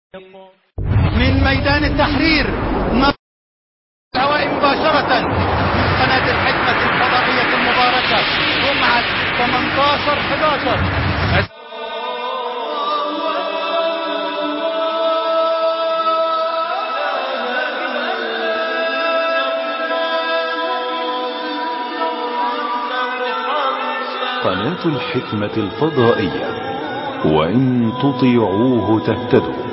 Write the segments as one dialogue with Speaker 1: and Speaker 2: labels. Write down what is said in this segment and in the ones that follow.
Speaker 1: من ميدان التحرير نطلع الهواء مباشرة من قناة الحكمة الفضائية المباركة جمعة 18 11
Speaker 2: قناة الحكمة الفضائية وإن تطيعوه تهتدوا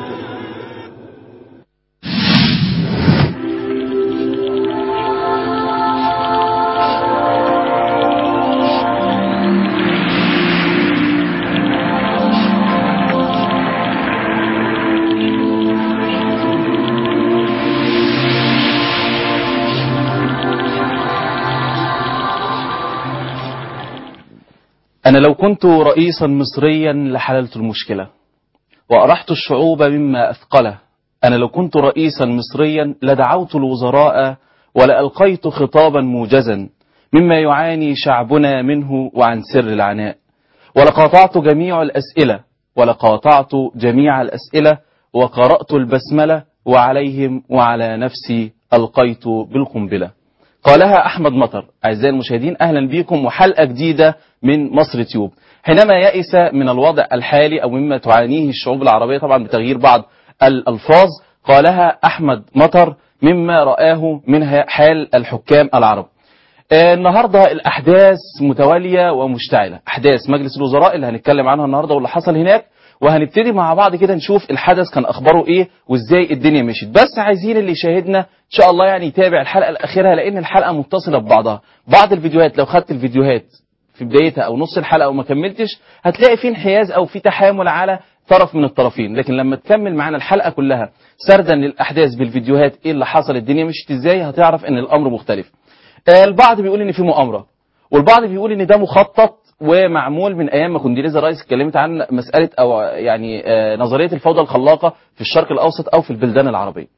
Speaker 3: أنا لو كنت رئيسا مصريا لحللت المشكلة وأرحت الشعوب مما أثقله أنا لو كنت رئيسا مصريا لدعوت الوزراء ولألقيت خطابا موجزا مما يعاني شعبنا منه وعن سر العناء ولقاطعت جميع الأسئلة ولقاطعت جميع الأسئلة وقرأت البسملة وعليهم وعلى نفسي ألقيت بالقنبلة قالها أحمد مطر أعزائي المشاهدين أهلا بكم وحلقة جديدة من مصر تيوب حينما يئس من الوضع الحالي أو مما تعانيه الشعوب العربية طبعا بتغيير بعض الألفاظ قالها أحمد مطر مما رآه من حال الحكام العرب آه، النهاردة الأحداث متوالية ومشتعلة أحداث مجلس الوزراء اللي هنتكلم عنها النهاردة واللي حصل هناك وهنبتدي مع بعض كده نشوف الحدث كان أخباره إيه وإزاي الدنيا مشيت بس عايزين اللي يشاهدنا إن شاء الله يعني يتابع الحلقة الأخيرة لأن الحلقة متصلة ببعضها بعض الفيديوهات لو خدت الفيديوهات في بدايتها او نص الحلقه وما كملتش هتلاقي في انحياز او في تحامل على طرف من الطرفين لكن لما تكمل معانا الحلقه كلها سردا للاحداث بالفيديوهات ايه اللي حصل الدنيا مشيت ازاي هتعرف ان الامر مختلف آه، البعض بيقول ان في مؤامره والبعض بيقول ان ده مخطط ومعمول من ايام ما كونديليزا رايس اتكلمت عن مساله او يعني آه، نظريه الفوضى الخلاقه في الشرق الاوسط او في البلدان العربيه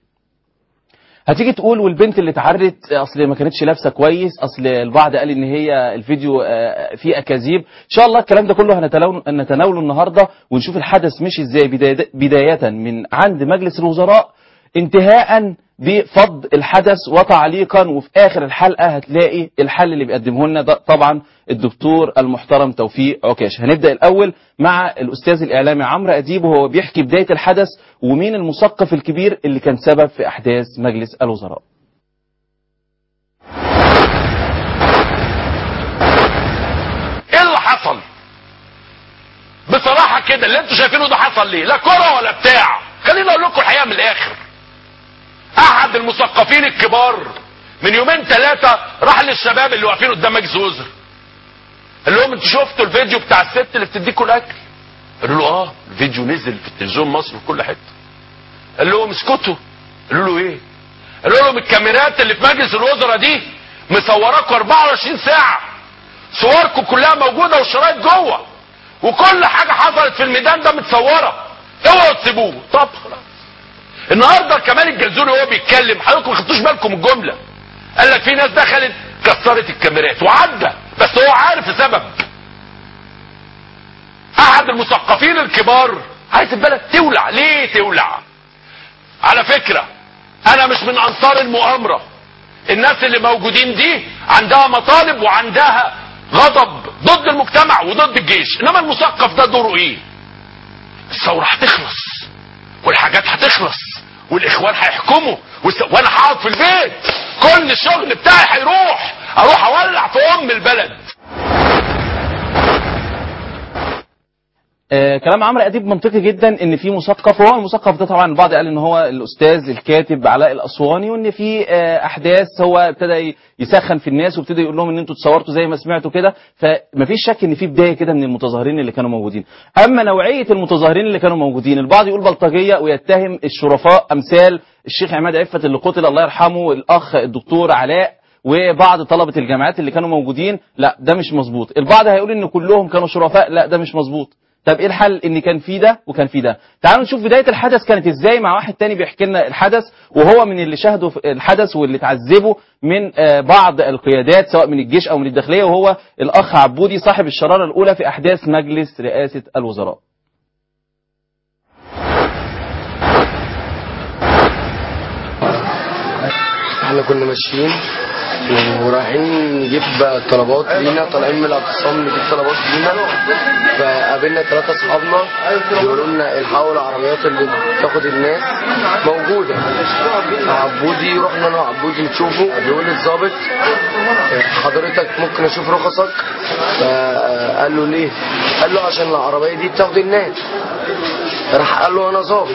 Speaker 3: هتيجي تقول والبنت اللي اتعرت اصل ما كانتش لابسه كويس اصل البعض قال ان هي الفيديو آه، فيه اكاذيب ان شاء الله الكلام ده كله هنتناول- هنتناوله النهارده ونشوف الحدث مشي ازاي بداية- بدايه من عند مجلس الوزراء انتهاء بفض الحدث وتعليقا وفي اخر الحلقه هتلاقي الحل اللي بيقدمه لنا ده طبعا الدكتور المحترم توفيق عكاش هنبدا الاول مع الاستاذ الاعلامي عمرو اديب وهو بيحكي بدايه الحدث ومين المثقف الكبير اللي كان سبب في احداث مجلس الوزراء
Speaker 4: ايه اللي حصل بصراحة كده اللي انتوا شايفينه ده حصل ليه لا كرة ولا بتاع خليني اقول لكم الحقيقة من الاخر احد المثقفين الكبار من يومين ثلاثة راح للشباب اللي واقفين قدام مجلس وزراء قال لهم انتوا شفتوا الفيديو بتاع الست اللي بتديكوا الاكل قالوا له اه الفيديو نزل في التلفزيون مصر في كل حتة قال لهم اسكتوا قالوا له ايه قالوا لهم الكاميرات اللي في مجلس الوزراء دي مصوراكوا 24 ساعة صوركم كلها موجودة والشرايط جوه وكل حاجة حصلت في الميدان ده متصورة اوعوا تسيبوه طب خلاص النهارده كمال الجلزوري وهو بيتكلم حضراتكم ما خدتوش بالكم من الجملة قال لك في ناس دخلت كسرت الكاميرات وعدى بس هو عارف السبب احد المثقفين الكبار عايز البلد تولع ليه تولع على فكرة انا مش من انصار المؤامرة الناس اللي موجودين دي عندها مطالب وعندها غضب ضد المجتمع وضد الجيش انما المثقف ده دوره ايه الثورة هتخلص والحاجات هتخلص والاخوان هيحكموا والس- وانا هقعد في البيت كل الشغل بتاعي هيروح اروح اولع في ام البلد
Speaker 3: آه كلام عمرو اديب منطقي جدا ان في مثقف وهو المثقف ده طبعا البعض قال ان هو الاستاذ الكاتب علاء الاسواني وان في آه احداث هو ابتدى يسخن في الناس وابتدى يقول لهم ان انتوا اتصورتوا زي ما سمعتوا كده فمفيش شك ان في بدايه كده من المتظاهرين اللي كانوا موجودين اما نوعيه المتظاهرين اللي كانوا موجودين البعض يقول بلطجيه ويتهم الشرفاء امثال الشيخ عماد عفت اللي قتل الله يرحمه الاخ الدكتور علاء وبعض طلبة الجامعات اللي كانوا موجودين لا ده مش مظبوط البعض هيقول ان كلهم كانوا شرفاء لا ده مش مظبوط طب ايه الحل ان كان في ده وكان في ده تعالوا نشوف بدايه الحدث كانت ازاي مع واحد تاني بيحكي لنا الحدث وهو من اللي شاهدوا في الحدث واللي اتعذبوا من آه، بعض القيادات سواء من الجيش او من الداخليه وهو الاخ عبودي صاحب الشراره الاولى في احداث مجلس رئاسه الوزراء
Speaker 5: احنا كنا ماشيين ورايحين نجيب طلبات لينا طالعين من الاقسام نجيب طلبات لينا فقابلنا ثلاثة اصحابنا بيقولوا لنا الحقوا العربيات اللي بتاخد الناس موجودة عبودي رحنا انا وعبودي نشوفه بيقول للظابط حضرتك ممكن اشوف رخصك فقال له ليه؟ قال له عشان العربية دي بتاخد الناس راح قال له انا ظابط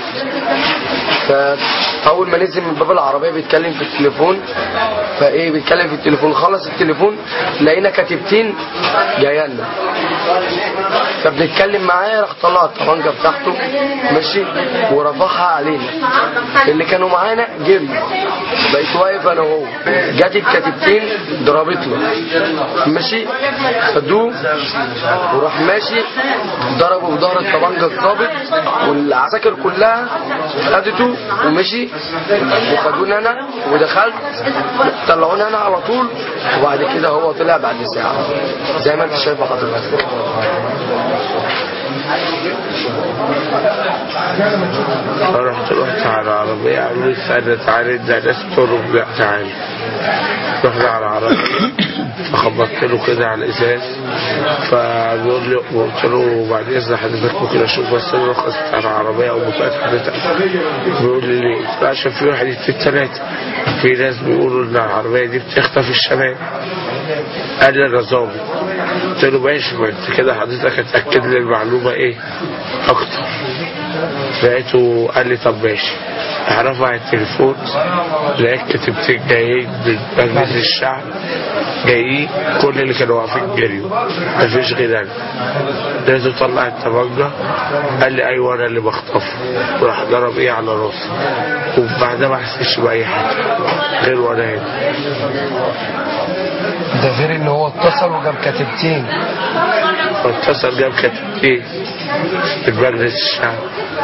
Speaker 5: فاول ما نزل من باب العربيه بيتكلم في التليفون فايه بيتكلم في التليفون خلص التليفون لقينا كتيبتين جايه لنا فبنتكلم معاه راح طلع الطبنجه بتاعته ماشي ورفعها علينا اللي كانوا معانا جري بقيت واقف انا وهو جت الكتيبتين ضربت له ماشي خدوه وراح ماشي ضربه في ظهر الطبنجه الظابط والعساكر كلها خدته ومشي وخدوني انا ودخلت طلعوني انا على طول وبعد كده هو طلع بعد ساعه زي ما انت شايف حضرتك
Speaker 6: فرحت رحت على العربية قالوا لي استنى تعالى ده ناس ترب لا تعالى رحنا على العربية فخبطت له كده على الإزاز فبيقول لي قلت له بعد إذن حضرتك ممكن أشوف بس الرخص بتاع العربية أو بطاقة حضرتك بيقول لي ليه؟ قلت له عشان في واحد اتنين تلاتة في ناس بيقولوا إن العربية دي بتخطف الشباب قال لي أنا ظابط قلت له ماشي ما أنت كده حضرتك هتأكد لي المعلومة إيه أكتر لقيته قال لي طب ماشي رفع التليفون لقيت كتبتين جايين من مجلس الشعب جايين كل اللي كانوا واقفين جريوا مفيش غير انا لقيته طلع الطبنجة قال لي ايوه انا اللي بخطفه وراح ضرب ايه على راسي وبعدها ما حسيتش باي حاجه غير وانا هنا
Speaker 5: ده غير ان هو اتصل وجاب كتيبتين
Speaker 6: واتصل جاب كتبتين من مجلس الشعب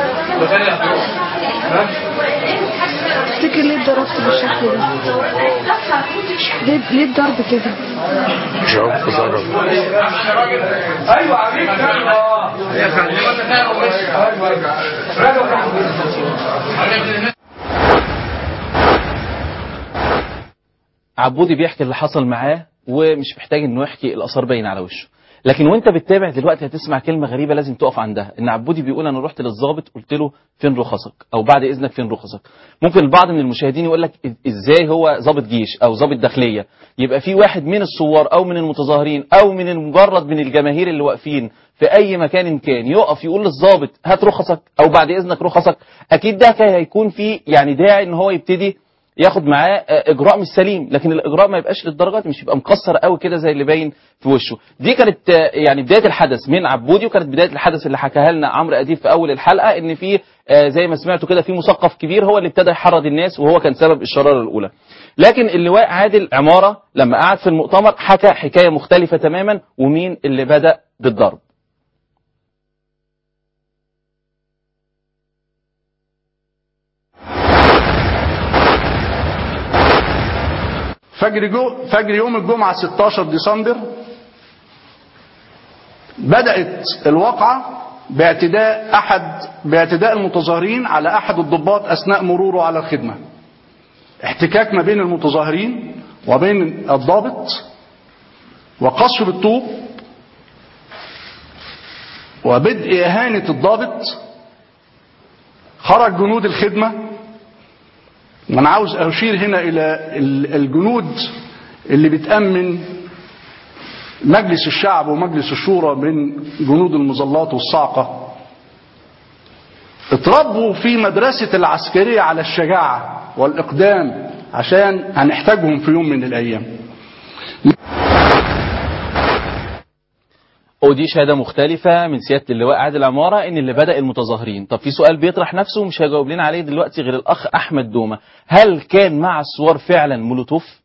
Speaker 7: تفتكر ليه اتضربت بالشكل ده؟ ليه ليه الضرب كده؟
Speaker 6: مش عارف ضرب
Speaker 3: عبودي بيحكي اللي حصل معاه ومش محتاج انه يحكي الاثار باين على وشه لكن وانت بتتابع دلوقتي هتسمع كلمه غريبه لازم تقف عندها ان عبودي بيقول انا رحت للضابط قلت له فين رخصك او بعد اذنك فين رخصك ممكن البعض من المشاهدين يقول لك ازاي هو ضابط جيش او ضابط داخليه يبقى في واحد من الثوار او من المتظاهرين او من المجرد من الجماهير اللي واقفين في اي مكان كان يقف يقول للضابط هات رخصك او بعد اذنك رخصك اكيد ده كان هيكون في يعني داعي ان هو يبتدي ياخد معاه آه، اجراء مش سليم لكن الاجراء ما يبقاش للدرجات مش يبقى مكسر قوي كده زي اللي باين في وشه دي كانت آه، يعني بدايه الحدث من عبودي وكانت بدايه الحدث اللي حكاها لنا عمرو اديب في اول الحلقه ان في آه، زي ما سمعتوا كده في مثقف كبير هو اللي ابتدى يحرض الناس وهو كان سبب الشراره الاولى لكن اللواء عادل عماره لما قعد في المؤتمر حكى حكايه مختلفه تماما ومين اللي بدا بالضرب
Speaker 8: فجر جو فجر يوم الجمعة 16 ديسمبر بدأت الواقعة باعتداء أحد باعتداء المتظاهرين على أحد الضباط أثناء مروره على الخدمة احتكاك ما بين المتظاهرين وبين الضابط وقصف بالطوب وبدء إهانة الضابط خرج جنود الخدمة وانا عاوز اشير هنا الى ال- الجنود اللي بتامن مجلس الشعب ومجلس الشورى من جنود المظلات والصاعقه اتربوا في مدرسه العسكريه على الشجاعه والاقدام عشان هنحتاجهم في يوم من الايام
Speaker 3: ودي شهاده مختلفه من سياده اللواء عادل عماره ان اللي بدا المتظاهرين طب في سؤال بيطرح نفسه مش هيجاوب لنا عليه دلوقتي غير الاخ احمد دومه هل كان مع الثوار فعلا مولوتوف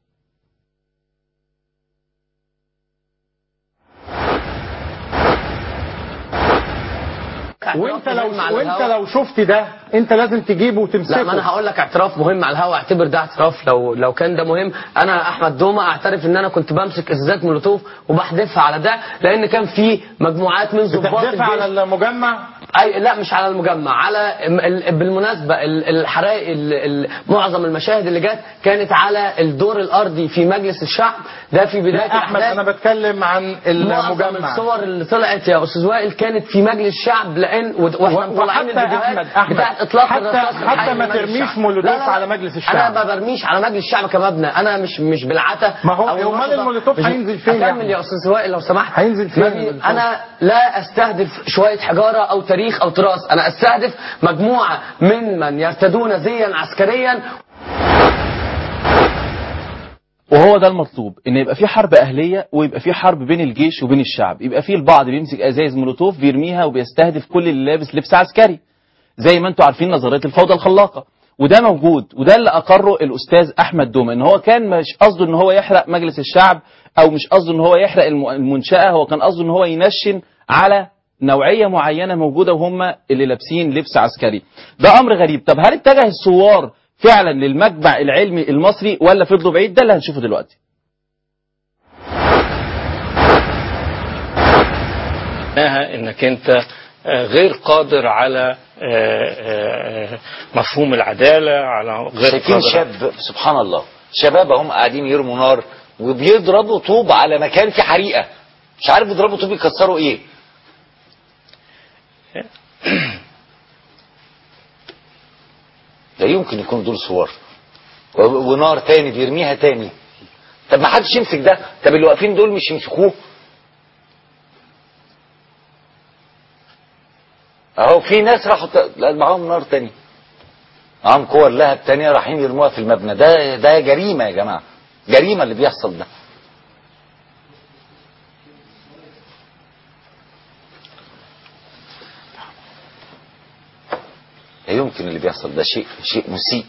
Speaker 9: وانت لو وانت لو شفت ده انت لازم تجيبه وتمسكه
Speaker 10: لا ما انا هقول لك اعتراف مهم على الهوا اعتبر ده اعتراف لو لو كان ده مهم انا احمد دومه اعترف ان انا كنت بمسك ازازات مولوتوف وبحدفها على ده لان كان في مجموعات من ضباط
Speaker 9: بتحدفها على
Speaker 10: الجيش
Speaker 9: المجمع
Speaker 10: أي لا مش على المجمع على ال- ال- بالمناسبة ال- الحرائق ال- ال- معظم المشاهد اللي جت كانت على الدور الأرضي في مجلس الشعب ده في بداية
Speaker 9: لا احمد
Speaker 10: الأحداث.
Speaker 9: انا بتكلم عن
Speaker 10: معظم
Speaker 9: المجمع
Speaker 10: الصور اللي طلعت يا استاذ وائل كانت في مجلس الشعب لان و- واحنا
Speaker 9: و-
Speaker 10: مطلعين
Speaker 9: وحتى
Speaker 10: الفيديوهات
Speaker 9: أحمد- أحمد،
Speaker 10: بتاعت اطلاق
Speaker 9: حتى-
Speaker 10: الرصاص
Speaker 9: حتى
Speaker 10: الحي
Speaker 9: ما
Speaker 10: في مجلس
Speaker 9: ترميش
Speaker 10: الشعب.
Speaker 9: مولوتوف
Speaker 10: لا، لا، لا.
Speaker 9: على مجلس الشعب.
Speaker 10: انا ما برميش على مجلس الشعب كمبنى انا مش مش بالعتا
Speaker 9: ما هو-
Speaker 10: أو
Speaker 9: أمال
Speaker 10: النقطة.
Speaker 9: المولوتوف
Speaker 10: مش-
Speaker 9: هينزل فين يا
Speaker 10: اكمل
Speaker 9: أحمد؟
Speaker 10: يا استاذ وائل لو سمحت
Speaker 9: هينزل فين
Speaker 10: ما
Speaker 9: المولوتوف؟
Speaker 10: في- انا لا استهدف شويه حجاره او تاريخ او تراث انا استهدف مجموعه من من يرتدون زيا عسكريا
Speaker 3: وهو ده المطلوب ان يبقى في حرب اهليه ويبقى في حرب بين الجيش وبين الشعب يبقى في البعض بيمسك ازايز مولوتوف بيرميها وبيستهدف كل اللي لابس لبس عسكري زي ما انتم عارفين نظريه الفوضى الخلاقه وده موجود وده اللي اقره الاستاذ احمد دومه ان هو كان مش قصده ان هو يحرق مجلس الشعب او مش قصده ان هو يحرق الم- المنشاه هو كان قصده ان هو ينشن على نوعيه معينه موجوده وهم اللي لابسين لبس عسكري ده امر غريب طب هل اتجه الثوار فعلا للمجمع العلمي المصري ولا فضلوا بعيد ده اللي هنشوفه دلوقتي
Speaker 11: معناها انك انت آه، غير قادر على آه، آه، مفهوم العدالة على غير
Speaker 12: شايفين
Speaker 11: قادر
Speaker 12: شاب سبحان الله شباب هم قاعدين يرموا نار وبيضربوا طوب على مكان في حريقه مش عارف بيضربوا طوب يكسروا ايه ده يمكن يكون دول صور و- ونار تاني بيرميها تاني طب ما حدش يمسك ده طب اللي واقفين دول مش يمسكوه اهو في ناس راحوا ت- لا، معاهم نار تاني معاهم كور لهب تانية رايحين يرموها في المبنى ده ده جريمة يا جماعة جريمة اللي بيحصل ده لا يمكن اللي بيحصل ده شيء شيء مسيء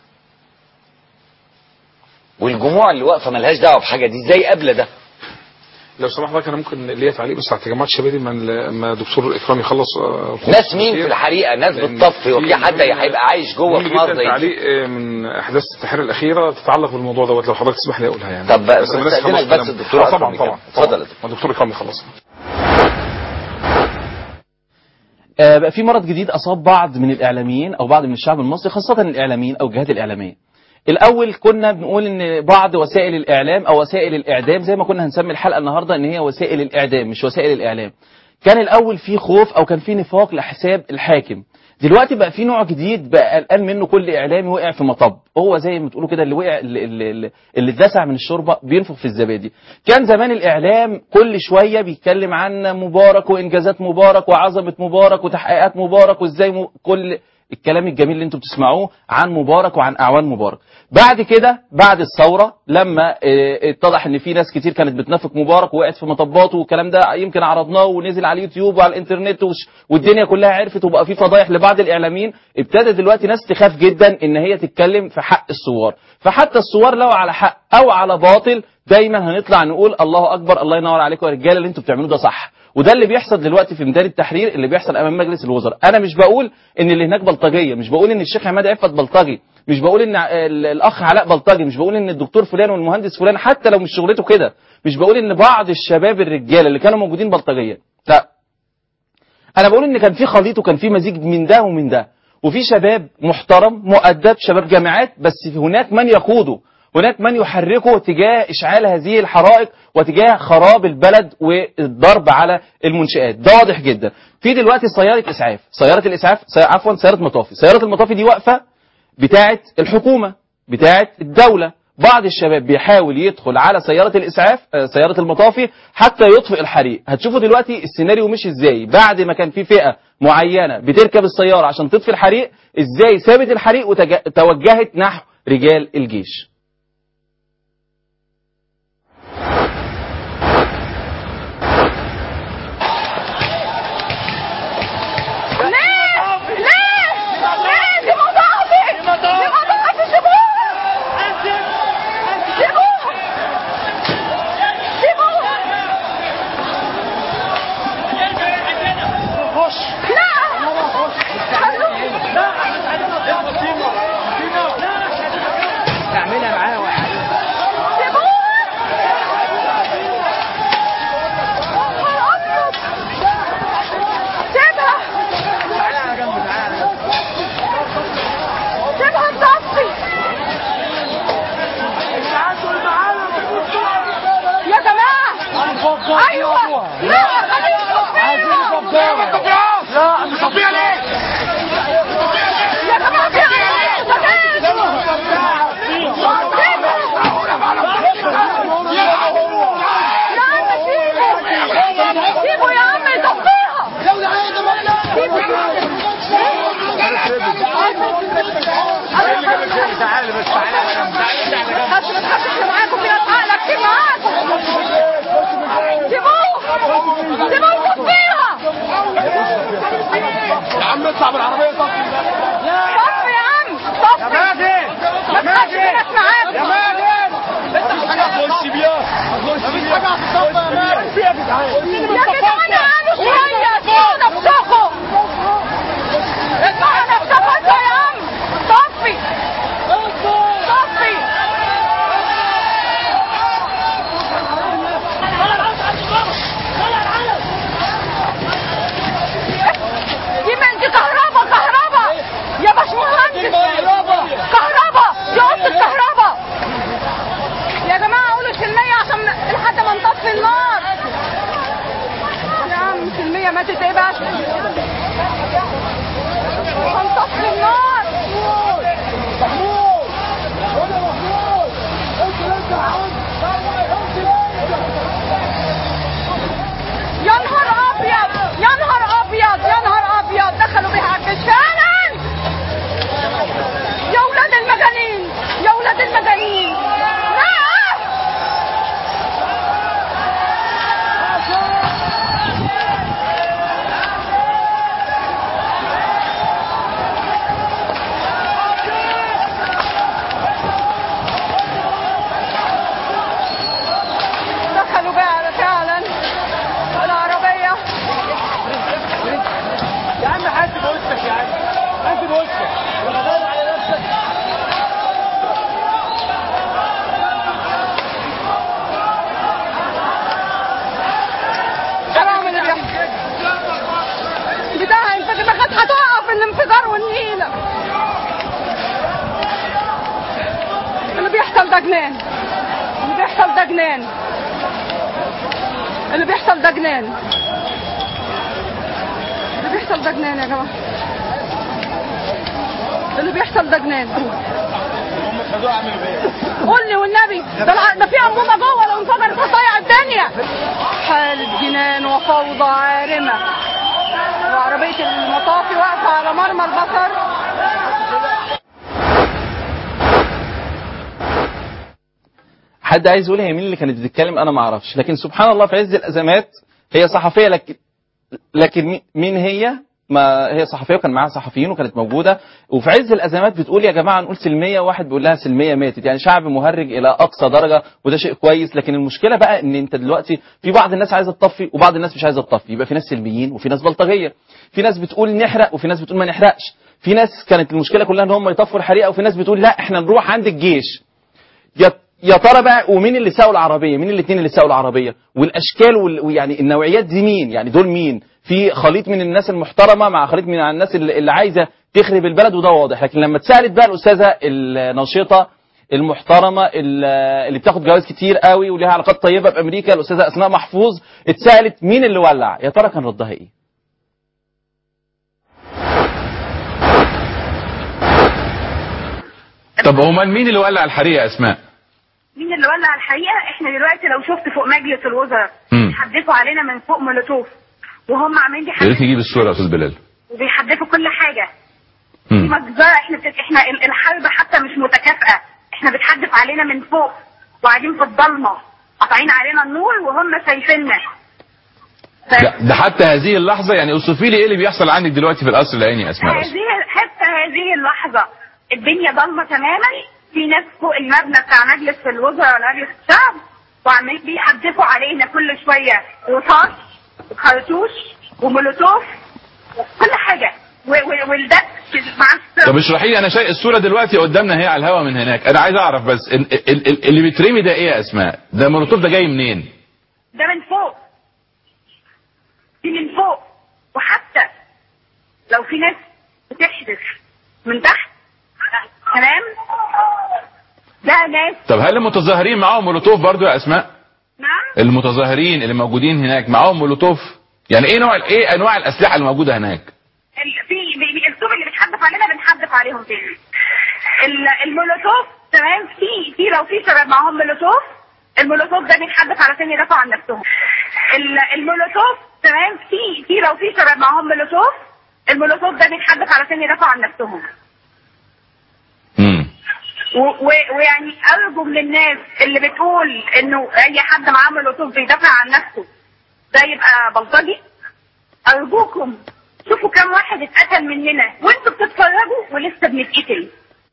Speaker 12: والجموع اللي واقفة ملهاش دعوة بحاجة دي ازاي قبل ده
Speaker 6: لو سمحت حضرتك انا ممكن ليا تعليق بس على التجمعات الشبابيه دي ما ما دكتور اكرام يخلص آه، الخطوط
Speaker 12: ناس مين
Speaker 6: كتير.
Speaker 12: في الحريقة ناس
Speaker 6: لأن
Speaker 12: بتطفي وفي
Speaker 6: في
Speaker 12: حد
Speaker 6: مهم-
Speaker 12: هيبقى عايش جوه
Speaker 6: مهم
Speaker 12: في نار
Speaker 6: جدا
Speaker 12: زي دي
Speaker 6: تعليق آه، من احداث التحرير الاخيره تتعلق بالموضوع دوت لو حضرتك تسمح لي اقولها يعني
Speaker 12: طب بس
Speaker 6: الناس
Speaker 12: استأذنك
Speaker 6: خلص
Speaker 12: بس
Speaker 6: كلام.
Speaker 12: الدكتور
Speaker 6: آه،
Speaker 12: أكرم
Speaker 6: طبعا
Speaker 12: يكمل.
Speaker 6: طبعا
Speaker 12: اتفضل يا
Speaker 6: ما الدكتور اكرام يخلص
Speaker 3: آه، بقى في مرض جديد اصاب بعض من الاعلاميين او بعض من الشعب المصري خاصه الاعلاميين او الجهات الاعلاميه الاول كنا بنقول ان بعض وسائل الاعلام او وسائل الاعدام زي ما كنا هنسمي الحلقه النهارده ان هي وسائل الاعدام مش وسائل الاعلام كان الاول في خوف او كان في نفاق لحساب الحاكم دلوقتي بقى في نوع جديد بقى قلقان منه كل اعلامي وقع في مطب هو زي ما بتقولوا كده اللي وقع اللي, اللي, اللي اتدسع من الشوربه بينفخ في الزبادي كان زمان الاعلام كل شويه بيتكلم عن مبارك وانجازات مبارك وعظمه مبارك وتحقيقات مبارك وازاي م... كل الكلام الجميل اللي انتم بتسمعوه عن مبارك وعن اعوان مبارك بعد كده بعد الثوره لما اه، اتضح ان في ناس كتير كانت بتنافق مبارك ووقعت في مطباته والكلام ده يمكن عرضناه ونزل على اليوتيوب وعلى الانترنت وش- والدنيا كلها عرفت وبقى في فضايح لبعض الاعلاميين ابتدى دلوقتي ناس تخاف جدا ان هي تتكلم في حق الثوار فحتى الثوار لو على حق او على باطل دايما هنطلع نقول الله اكبر الله ينور عليكم يا رجاله اللي انتوا بتعملوه ده صح وده اللي بيحصل دلوقتي في ميدان التحرير اللي بيحصل امام مجلس الوزراء انا مش بقول ان اللي هناك بلطجيه مش بقول ان الشيخ عماد عفت بلطجي مش بقول ان ال- الاخ علاء بلطجي مش بقول ان الدكتور فلان والمهندس فلان حتى لو مش شغلته كده مش بقول ان بعض الشباب الرجاله اللي كانوا موجودين بلطجيه لا انا بقول ان كان في خليط وكان في مزيج من ده ومن ده وفي شباب محترم مؤدب شباب جامعات بس هناك من يقوده هناك من يحركه تجاه اشعال هذه الحرائق وتجاه خراب البلد والضرب على المنشآت ده واضح جدا في دلوقتي سيارة اسعاف سيارة الاسعاف سي... عفوا سيارة مطافي سيارة المطافي دي واقفة بتاعة الحكومة بتاعة الدولة بعض الشباب بيحاول يدخل على سيارة الإسعاف آه، سيارة المطافي حتى يطفئ الحريق هتشوفوا دلوقتي السيناريو مش ازاي بعد ما كان في فئة معينة بتركب السيارة عشان تطفي الحريق ازاي سابت الحريق وتوجهت نحو رجال الجيش
Speaker 13: ليه؟ ليه؟ ليه؟ دي مضاعفة دي مضاعفة سيبوها سيبوها سيبوها خش لا دي موجود فيها
Speaker 4: يا عم اطلع بالعربيه طفي
Speaker 13: صف يا عم صف ما تخافش في ناس معاك
Speaker 4: يا ماجد مفيش حاجه هتخش بيها مفيش حاجه هتتصفى يا ماجد يا جدعان
Speaker 13: يا جدعان تعالوا شوية اسمعوا نفسكم اسمعوا نفسكم انتوا يا عم صفي صفي دي من دي كهربا كهربا يا باشمهندس كهربا دي اوضه الكهربا يا جماعه قولوا سلميه عشان لحد ما نطفي النار يا عم سلميه ماتت ايه بس هنطفي النار يا نهار ابيض يا نهار ابيض يا نهار ابيض دخلوا بيها على الجيش فعلا يا ولاد المجانين يا ولاد المجانين لا دخلوا بقى فعلا العربية
Speaker 4: يا عم حاسب وشك يا عم حاسب وشك ولا داير على نفسك
Speaker 13: حرام اللي بيحصل بتاع انت كده كانت هتقف الانفجار والنيلة اللي بيحصل ده جنان اللي بيحصل ده جنان اللي بيحصل ده جنان اللي بيحصل ده جنان يا جماعة اللي بيحصل ده جنان
Speaker 4: هم خدوها عملوا بيه
Speaker 13: قول لي والنبي ده الع- ده في انبوبه جوه لو انفجرت هتضيع الدنيا حالة جنان وفوضى عارمة وعربية المطافي واقفة على مرمى البصر
Speaker 3: حد عايز يقول هي مين اللي كانت بتتكلم انا ما اعرفش لكن سبحان الله في عز الازمات هي صحفيه لكن لكن مي- مين هي ما هي صحفيه وكان معاها صحفيين وكانت موجوده وفي عز الازمات بتقول يا جماعه نقول سلميه واحد بيقول لها سلميه ماتت يعني شعب مهرج الى اقصى درجه وده شيء كويس لكن المشكله بقى ان انت دلوقتي في بعض الناس عايزه تطفي وبعض الناس مش عايزه تطفي يبقى في ناس سلميين وفي ناس بلطجيه في ناس بتقول نحرق وفي ناس بتقول ما نحرقش في ناس كانت المشكله كلها ان هم يطفوا الحريقه وفي ناس بتقول لا احنا نروح عند الجيش يا يا ترى بقى ومين اللي ساقوا العربيه مين الاثنين اللي ساقوا العربيه والاشكال وال- ويعني النوعيات دي مين يعني دول مين في خليط من الناس المحترمه مع خليط من الناس اللي اللي عايزه تخرب البلد وده واضح لكن لما اتسالت بقى الاستاذه النشيطه المحترمه ال- اللي بتاخد جوائز كتير قوي وليها علاقات طيبه بامريكا الاستاذه اسماء محفوظ اتسالت مين اللي ولع يا ترى كان ردها ايه
Speaker 14: طب امال مين اللي ولع الحريقه يا اسماء
Speaker 15: مين اللي ولع الحقيقه احنا دلوقتي لو شفت فوق مجلس الوزراء
Speaker 14: مم.
Speaker 15: بيحدفوا علينا من فوق مولوتوف وهم عاملين
Speaker 14: يا ريت
Speaker 15: بيحدفوا
Speaker 14: نجيب الصوره يا استاذ بلال
Speaker 15: وبيحدفوا كل حاجه دي
Speaker 14: مم.
Speaker 15: مجزره احنا بت... احنا ال- الحرب حتى مش متكافئه احنا بتحدف علينا من فوق وقاعدين في الضلمه قاطعين علينا النور وهم شايفيننا
Speaker 14: ده, ده حتى هذه اللحظه يعني اوصفي لي ايه اللي بيحصل عندك دلوقتي في القصر العيني يا اسماء بس.
Speaker 15: هذه حتى هذه اللحظة الدنيا ضلمة تماما في ناس فوق المبنى بتاع مجلس الوزراء ولا مجلس الشعب وعمالين بيحدفوا علينا كل شوية رصاص وخرطوش ومولوتوف كل حاجة و- و- والدك مع الس-
Speaker 14: طب اشرحي لي انا شايف الصوره دلوقتي قدامنا هي على الهوا من هناك انا عايز اعرف بس ال- ال- ال- اللي بيترمي ده ايه يا اسماء ده المولوتوف ده جاي منين
Speaker 15: ده من فوق دي من فوق وحتى لو في ناس بتحدف من تحت تمام ده ناس
Speaker 14: طب هل المتظاهرين معاهم مولوتوف برضو يا اسماء
Speaker 15: نعم
Speaker 14: المتظاهرين اللي موجودين هناك معاهم مولوتوف يعني ايه نوع ايه انواع الاسلحه اللي موجوده هناك
Speaker 15: ال- في بي- بي- الاسلوب اللي بتحدف علينا بنحدف عليهم تاني ال- المولوتوف تمام في في لو في شباب معاهم مولوتوف المولوتوف ده بيتحدف علشان يدافعوا عن نفسهم ال- المولوتوف تمام في في لو في شباب معاهم مولوتوف المولوتوف ده بيتحدف علشان يدافعوا عن نفسهم و- و- ويعني ارجو من الناس اللي بتقول انه اي حد معاه مولوتوف بيدافع عن نفسه ده يبقى بلطجي ارجوكم شوفوا كم واحد اتقتل مننا وانتوا بتتفرجوا ولسه بنتقتل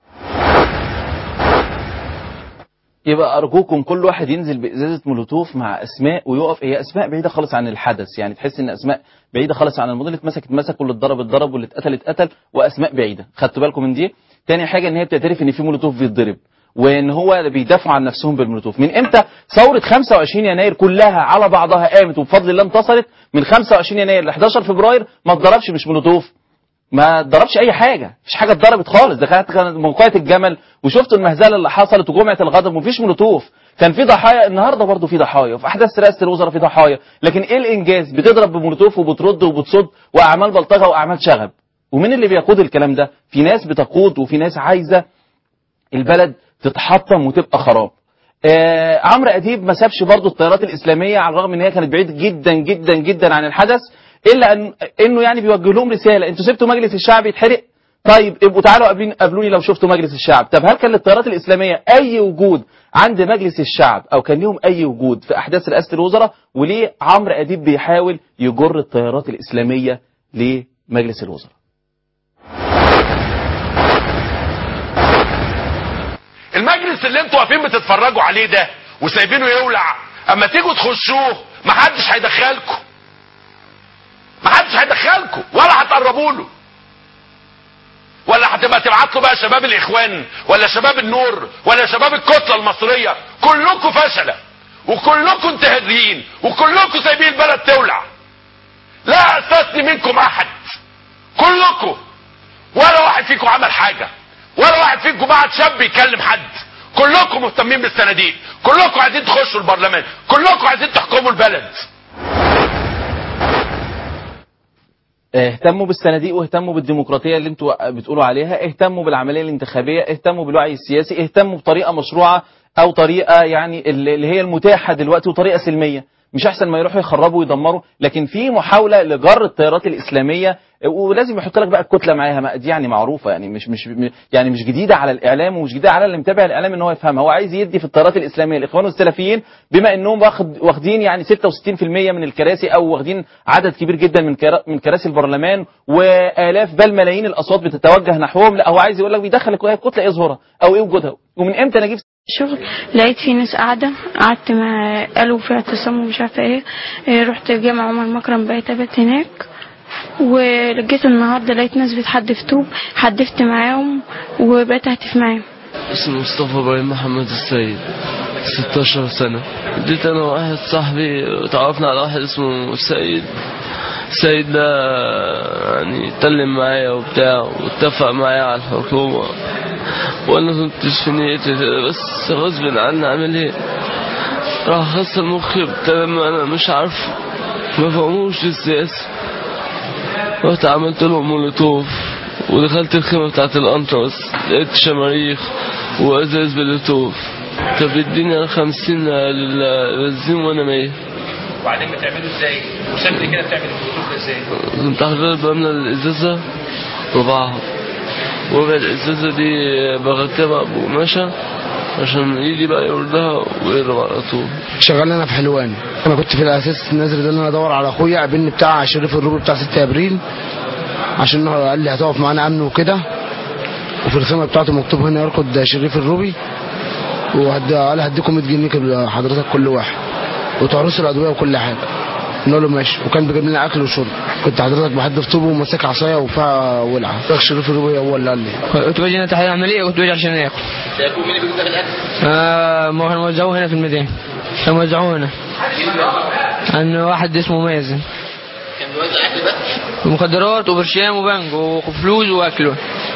Speaker 3: يبقى ارجوكم كل واحد ينزل بازازه مولوتوف مع اسماء ويقف هي اسماء بعيده خالص عن الحدث يعني تحس ان اسماء بعيده خالص عن الموضوع اللي اتمسك اتمسك واللي اتضرب اتضرب واللي اتقتل اتقتل واسماء بعيده خدتوا بالكم من دي تاني حاجه ان هي بتعترف ان في مولوتوف بيتضرب وان هو بيدافعوا عن نفسهم بالمولوتوف من امتى ثوره 25 يناير كلها على بعضها قامت وبفضل الله انتصرت من 25 يناير ل 11 فبراير ما اتضربش مش مولوتوف ما اتضربش اي حاجه مفيش حاجه اتضربت خالص ده كانت كانت موقعة الجمل وشفتوا المهزله اللي حصلت وجمعه الغضب ومفيش مولوتوف كان في ضحايا النهارده برضه في ضحايا وفي احداث رئاسه الوزراء في ضحايا لكن ايه الانجاز بتضرب بمولوتوف وبترد وبتصد واعمال بلطجه واعمال شغب ومين اللي بيقود الكلام ده في ناس بتقود وفي ناس عايزه البلد تتحطم وتبقى خراب آه عمرو اديب ما سابش برضه التيارات الاسلاميه على الرغم ان هي كانت بعيد جدا جدا جدا عن الحدث الا أن انه يعني بيوجه لهم رساله انتوا سبتوا مجلس الشعب يتحرق طيب ابقوا تعالوا قابلين- قابلوني لو شفتوا مجلس الشعب طب هل كان للتيارات الاسلاميه اي وجود عند مجلس الشعب او كان لهم اي وجود في احداث رئاسه الوزراء وليه عمرو اديب بيحاول يجر التيارات الاسلاميه لمجلس الوزراء
Speaker 4: المجلس اللي انتوا واقفين بتتفرجوا عليه ده وسايبينه يولع اما تيجوا تخشوه محدش هيدخلكم محدش هيدخلكم ولا هتقربوا له ولا هتبقى تبعت له بقى شباب الاخوان ولا شباب النور ولا شباب الكتله المصريه كلكم فشله وكلكم انتهازيين وكلكم سايبين البلد تولع لا استثني منكم احد كلكم ولا واحد فيكم عمل حاجه ولا واحد فيكم بعت شاب يكلم حد كلكم مهتمين بالصناديق كلكم عايزين تخشوا البرلمان كلكم عايزين تحكموا البلد
Speaker 3: اهتموا بالصناديق واهتموا بالديمقراطيه اللي انتوا بتقولوا عليها اهتموا بالعمليه الانتخابيه اهتموا بالوعي السياسي اهتموا بطريقه مشروعه او طريقه يعني اللي اللي هي المتاحه دلوقتي وطريقه سلميه مش احسن ما يروحوا يخربوا ويدمروا لكن في محاوله لجر التيارات الاسلاميه ولازم يحط لك بقى الكتله معاها ما دي يعني معروفه يعني مش مش يعني مش جديده على الاعلام ومش جديده على اللي متابع الاعلام ان هو يفهمها هو عايز يدي في التيارات الاسلاميه الاخوان والسلفيين بما انهم واخد واخدين يعني 66% من الكراسي او واخدين عدد كبير جدا من كرا- من كراسي البرلمان والاف بل ملايين الاصوات بتتوجه نحوهم لا هو عايز يقول لك بيدخل الكتله ايه ظهورها او ايه وجودها ومن امتى نجيب
Speaker 7: شغل لقيت في ناس قاعدة قعدت مع قالوا في اعتصام ومش عارفة ايه إيه، رحت الجامعة عمر مكرم بقيت أبات هناك ولقيت النهاردة لقيت ناس بتحدف طوب حدفت معاهم وبقيت أهتف معاهم
Speaker 16: اسمي مصطفى ابراهيم محمد السيد 16 سنة جيت انا وواحد صاحبي تعرفنا على واحد اسمه سيد سيد ده يعني اتكلم معايا وبتاع واتفق معايا على الحكومة وانا كنتش في نيتي كده، بس غصب عني عامل ايه راح خسر مخي بكلام انا مش عارف ما فهموش السياسة رحت عملت لهم مولوتوف ودخلت الخيمة بتاعت الأنترس لقيت شماريخ وأزاز بلوتوف طب اديني خمسين للبنزين وأنا مية
Speaker 11: وبعدين بتعمله ازاي؟ وشكل كده بتعمل الخطوط ازاي؟
Speaker 16: كنت حضرتك بملى الإزازة ربعها وربع الإزازة دي بركبها بقماشة عشان ايدي بقى يردها ويضرب على طول
Speaker 17: شغال انا في حلوان انا كنت في الاساس نازل ده ان انا ادور على اخويا قابلني بتاع شريف الروبي بتاع 6 ابريل عشان هو قال لي هتقف معانا امن وكده وفي الخيمه بتاعته مكتوب هنا يركض شريف الروبي وقال هديكم 100 جنيه كده حضرتك كل واحد وتعرسوا الادويه وكل حاجه نقول له ماشي وكان بيجيب لنا اكل وشرب كنت حضرتك بحدف طوبه وماسك عصايه وفيها ولعه شريف الروبي هو اللي قال لي
Speaker 18: كنت باجي هنا تحت عملية كنت باجي عشان اكل
Speaker 11: مين اللي بيجيب لك الاكل؟
Speaker 18: آه ما كانوا وزعوه هنا في المدينة كانوا وزعوه هنا عن واحد اسمه مازن
Speaker 11: كان بيوزع اكل بس؟
Speaker 18: مخدرات وبرشام وبنج وفلوس واكله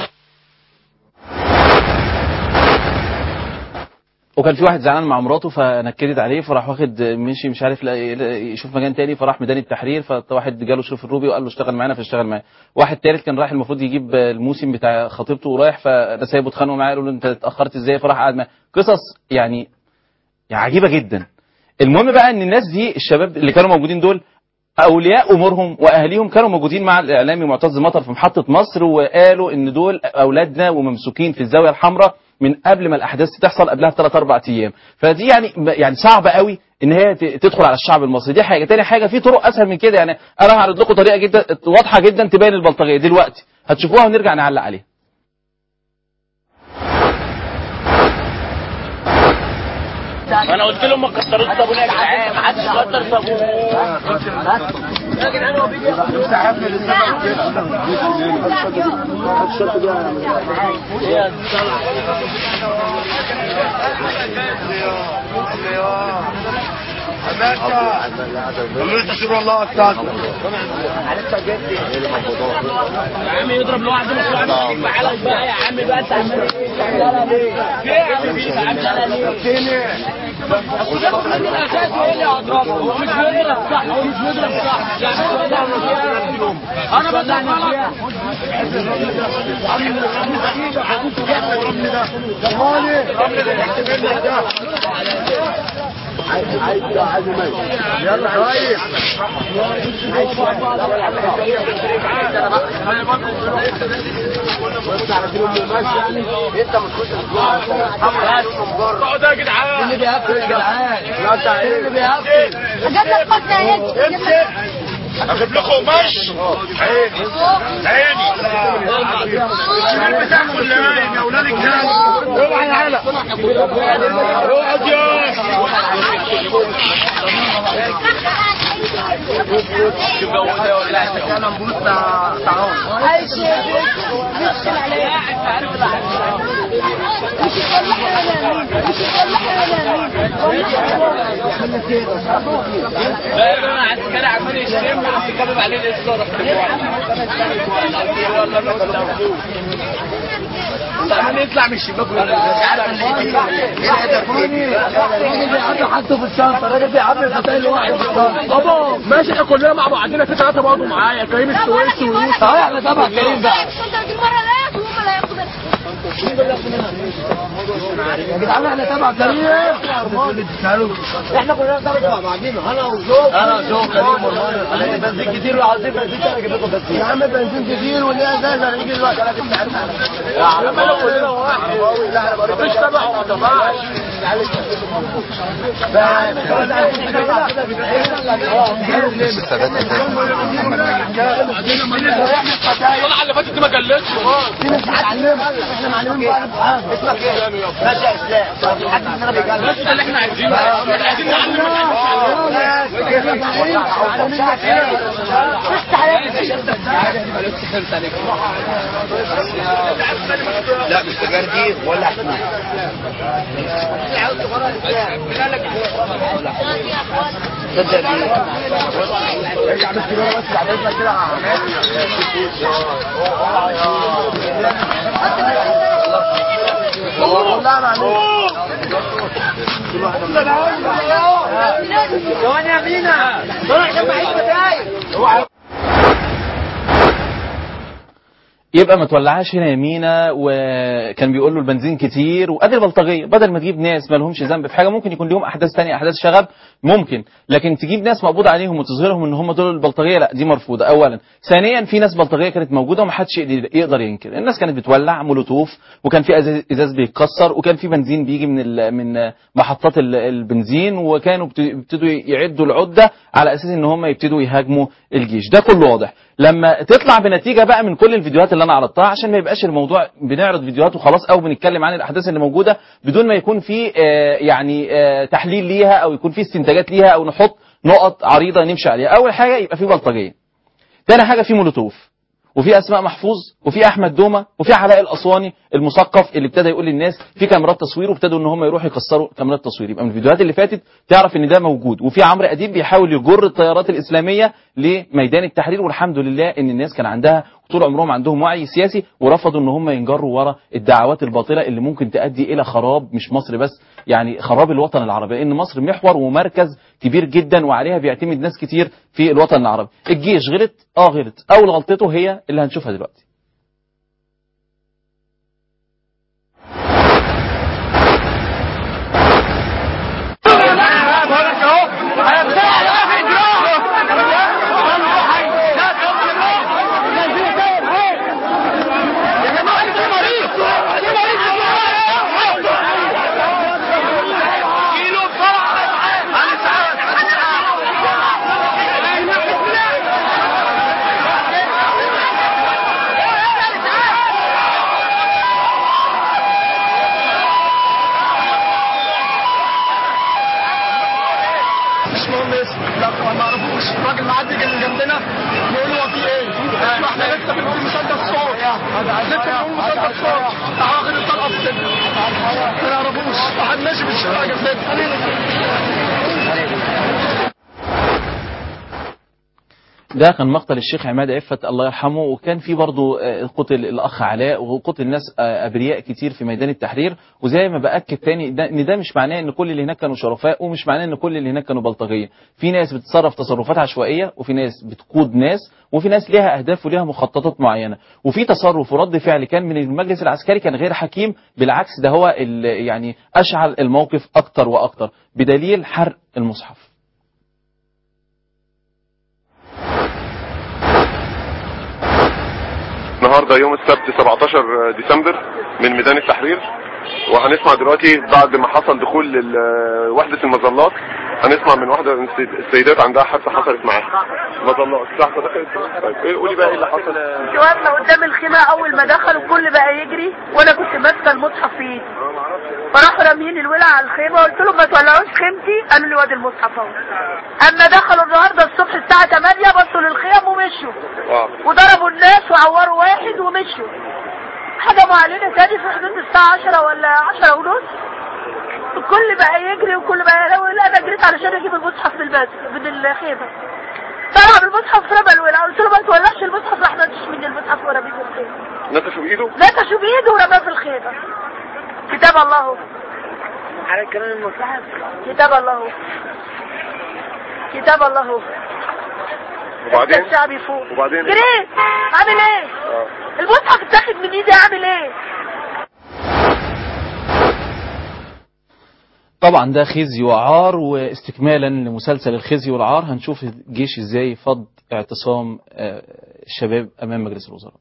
Speaker 3: وكان في واحد زعلان مع مراته فنكدت عليه فراح واخد مشي مش عارف لا- لا- يشوف مكان تاني فراح ميدان التحرير فواحد جاله شريف الروبي وقال له اشتغل معانا فاشتغل معاه واحد تالت كان رايح المفروض يجيب الموسم بتاع خطيبته ورايح فسايبه اتخانقوا معاه قالوا له انت اتاخرت ازاي فراح قعد معاه قصص يعني يعني عجيبه جدا المهم بقى ان الناس دي الشباب اللي كانوا موجودين دول اولياء امورهم واهاليهم كانوا موجودين مع الاعلامي معتز مطر في محطه مصر وقالوا ان دول اولادنا وممسوكين في الزاويه الحمراء من قبل ما الاحداث تحصل قبلها بثلاث اربع ايام فدي يعني يعني صعبه قوي ان هي ت- تدخل على الشعب المصري دي حاجه تاني حاجه في طرق اسهل من كده يعني انا هعرض لكم طريقه جدا واضحه جدا تبين البلطجيه دلوقتي هتشوفوها ونرجع نعلق عليها
Speaker 11: انا قلت لهم ما تكسروش صابون يا جدعان ما حدش يكسر صابون يا جدعان هو بيجي يا عم يضرب لوحده مش واحد يجيب بعلق بقى يا عم بقى انت عمال ايه شغاله ليه؟ في ايه يا عم في شغاله ليه؟ اصل ده المفروض من الاساس هو اللي هضربه هو مش بيضرب صح هو مش بيضرب صح يعني انا بضرب غلط
Speaker 5: يلا كويس انت
Speaker 11: اقعدوا يا جدعان
Speaker 5: اللي بيقفل يا جدعان اللي بيقفل
Speaker 13: اجيب لك قطه يا هند
Speaker 4: امسك اجيب لكم قماش عيني عيني الشمال بتاعكم اللي نايم يا اولاد الكلب اوعى يا علا اقعد يا
Speaker 11: لا انا عسكري عمال يشتم بس كاتب عليه الاسطوره عمال يطلع من الشباك
Speaker 5: الراجل بيعبي حاجته في الشنطه الراجل بيعبي فتاة لوحده في الشنطه
Speaker 11: بابا ماشي احنا كلنا مع بعضنا في ثلاثه برضه معايا كريم السويسي ويوسف
Speaker 5: اه احنا تبع كريم بقى يا جدعان احنا تبع كريم احنا كلنا تبع بعضينا انا وزوج انا وزوج كريم والله علينا بنزين كتير وعايزين بنزين تاني اجيب لكم بنزين يا عم بنزين كتير واللي ازاز هنيجي دلوقتي انا جبت يا عم انا كلنا واحد لا انا مفيش تبع وما تبعش
Speaker 11: الطلعه اللي فاتت دي ما جلتش
Speaker 5: احنا معلمين بقى اسمك ايه؟ ماشي يا اسلام حد مننا بيجلد
Speaker 11: بس ده اللي احنا عايزينه احنا عايزين نعلم
Speaker 5: لا مش تجاردي ولا حكومة تصدق دي ارجع بس كده بس بعد اذنك كده والله معلش ثواني يا مينا طلع عشان معيش بداية
Speaker 3: يبقى ما تولعهاش هنا يمينة وكان بيقول له البنزين كتير وادي البلطجيه بدل ما تجيب ناس ما لهمش ذنب في حاجه ممكن يكون لهم احداث تانية احداث شغب ممكن لكن تجيب ناس مقبوض عليهم وتظهرهم ان هم دول البلطجيه لا دي مرفوضه اولا ثانيا في ناس بلطجيه كانت موجوده وما حدش يقدر- يقدر ينكر الناس كانت بتولع مولوتوف وكان في أزاز- ازاز بيتكسر وكان في بنزين بيجي من ال- من محطات ال- البنزين وكانوا بت- بيبتدوا يعدوا العده على اساس ان هم يبتدوا يهاجموا الجيش ده كله واضح لما تطلع بنتيجه بقى من كل الفيديوهات اللي انا عرضتها عشان ما يبقاش الموضوع بنعرض فيديوهات وخلاص او بنتكلم عن الاحداث اللي موجوده بدون ما يكون في آه، يعني آه، تحليل ليها او يكون في استنتاجات ليها او نحط نقط عريضه نمشي عليها اول حاجه يبقى في بلطجيه تاني حاجه في مولوتوف وفي اسماء محفوظ وفي احمد دومه وفي علاء الاسواني المثقف اللي ابتدى يقول للناس في كاميرات تصوير وابتدوا ان هم يروحوا يكسروا كاميرات تصوير يبقى من الفيديوهات اللي فاتت تعرف ان ده موجود وفي عمرو اديب بيحاول يجر التيارات الاسلاميه لميدان التحرير والحمد لله ان الناس كان عندها طول عمرهم عندهم وعي سياسي ورفضوا ان هم ينجروا ورا الدعوات الباطله اللي ممكن تؤدي الى خراب مش مصر بس يعني خراب الوطن العربي لان مصر محور ومركز كبير جدا وعليها بيعتمد ناس كتير في الوطن العربي الجيش غلط اه غلط اول غلطته هي اللي هنشوفها دلوقتي ده كان مقتل الشيخ عماد عفت الله يرحمه وكان في برضه آه، قتل الاخ علاء وقتل ناس آه، ابرياء كتير في ميدان التحرير وزي ما باكد تاني ده ان ده مش معناه ان كل اللي هناك كانوا شرفاء ومش معناه ان كل اللي هناك كانوا بلطجيه في ناس بتتصرف تصرفات عشوائيه وفي ناس بتقود ناس وفي ناس ليها اهداف وليها مخططات معينه وفي تصرف ورد فعل كان من المجلس العسكري كان غير حكيم بالعكس ده هو اللي يعني اشعل الموقف اكتر واكتر بدليل حرق المصحف
Speaker 19: النهارده يوم السبت 17 ديسمبر من ميدان التحرير وهنسمع دلوقتي بعد ما حصل دخول ال- وحده المظلات هنسمع من واحده من السيد- السيدات عندها حادثه حصلت معاها مظلات لحظه دخلت طيب إيه- قولي بقى ايه اللي حصل
Speaker 20: كنت واقفه قدام الخيمه اول ما دخلوا الكل بقى يجري وانا كنت ماسكه المصحف في ايدي فراحوا راميين الولع على الخيمه قلت لهم ما تولعوش خيمتي قالوا لي وادي المصحف اهو اما دخلوا النهارده الصبح الساعه 8 بصوا للخيم ومشوا وضربوا الناس وعوروا واحد ومشوا هجموا علينا تاني في حدود الساعه 10 ولا 10 ونص الكل بقى يجري وكل بقى يقول انا جريت علشان اجيب المصحف من البس من الخيمه طلع بالمصحف رمى الولع قلت له ما تولعش المصحف راح نتش مني المصحف ورميه في الخيمه
Speaker 19: نتشوا بايده
Speaker 20: نتشوا بايده ورماه في الخيمه كتاب الله اهو على كلام المصحف كتاب الله اهو كتاب الله اهو
Speaker 19: وبعدين
Speaker 20: الشعب يفوق
Speaker 19: وبعدين
Speaker 20: جريت عامل ايه
Speaker 19: آه.
Speaker 20: المصحف اتاخد من ايدي اعمل ايه
Speaker 3: طبعا ده خزي وعار واستكمالا لمسلسل الخزي والعار هنشوف الجيش ازاي فض اعتصام آه، الشباب امام مجلس الوزراء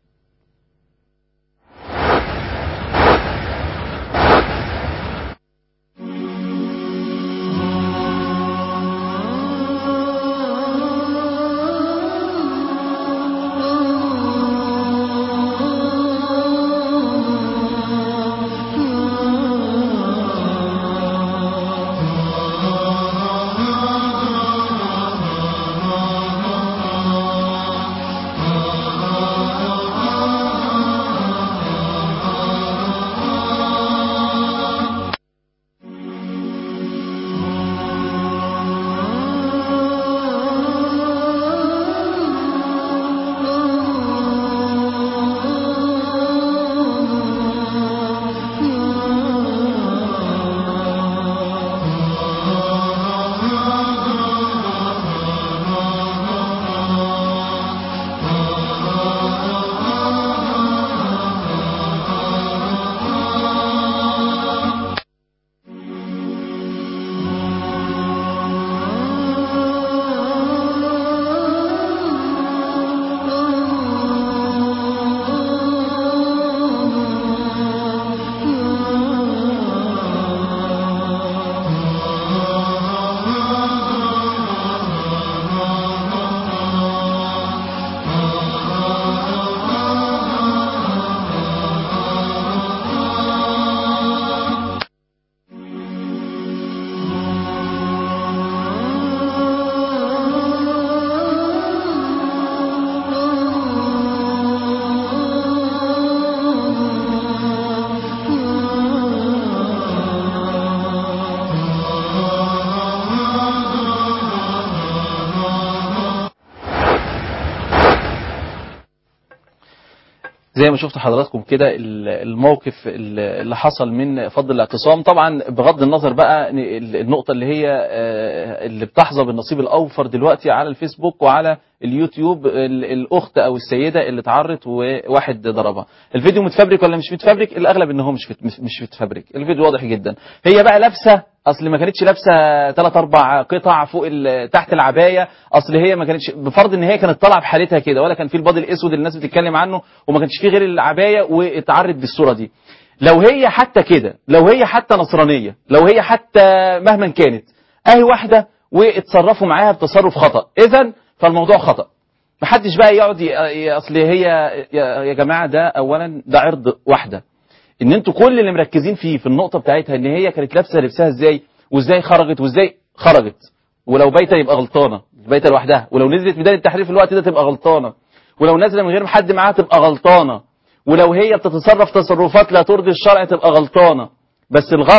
Speaker 3: زي ما شفت حضراتكم كده ال- الموقف ال- اللي حصل من فض الاعتصام طبعا بغض النظر بقى إن ال- النقطة اللي هي آه، اللي بتحظى بالنصيب الأوفر دلوقتي على الفيسبوك وعلى اليوتيوب ال- الأخت أو السيدة اللي اتعرت وواحد ضربها الفيديو متفبرك ولا مش متفبرك الأغلب إن هو مش مت- مش- مش متفبرك الفيديو واضح جدا هي بقى لابسة اصل ما كانتش لابسه ثلاث اربع قطع فوق ال- تحت العبايه اصل هي ما كانتش بفرض ان هي كانت طالعه بحالتها كده ولا كان في الباضي الاسود اللي الناس بتتكلم عنه وما كانش فيه غير العبايه واتعرت بالصوره دي لو هي حتى كده لو هي حتى نصرانيه لو هي حتى مهما كانت اهي واحده واتصرفوا معاها بتصرف خطا اذا فالموضوع خطا محدش بقى يقعد ي- ي- اصل هي يا يا جماعه ده اولا ده عرض واحده ان انتوا كل اللي مركزين فيه في النقطه بتاعتها ان هي كانت لابسه لبسها ازاي وازاي خرجت وازاي خرجت ولو بايته يبقى غلطانه بايته لوحدها ولو نزلت ميدان التحرير في الوقت ده تبقى غلطانه ولو نازله من غير حد معاها تبقى غلطانه ولو هي بتتصرف تصرفات لا ترضي الشرع تبقى غلطانه بس الغلط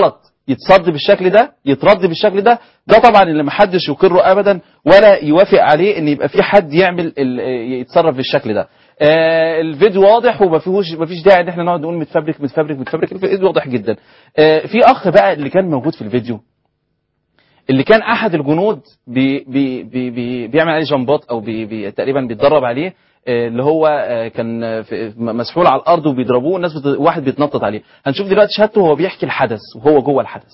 Speaker 3: يتصد بالشكل ده يترد بالشكل ده ده طبعا اللي محدش يقره ابدا ولا يوافق عليه ان يبقى في حد يعمل ال- يتصرف بالشكل ده آه الفيديو واضح وما فيهوش ما فيش داعي ان احنا نقعد نقول متفبرك متفبرك متفبرك الفيديو واضح جدا آه في اخ بقى اللي كان موجود في الفيديو اللي كان احد الجنود بي بي بي بي بيعمل عليه جنبات او بي بي تقريبا بيتدرب عليه آه، اللي هو آه، كان في- مسحول على الارض وبيضربوه الناس بت... واحد بيتنطط عليه هنشوف دلوقتي شهادته وهو بيحكي الحدث وهو جوه الحدث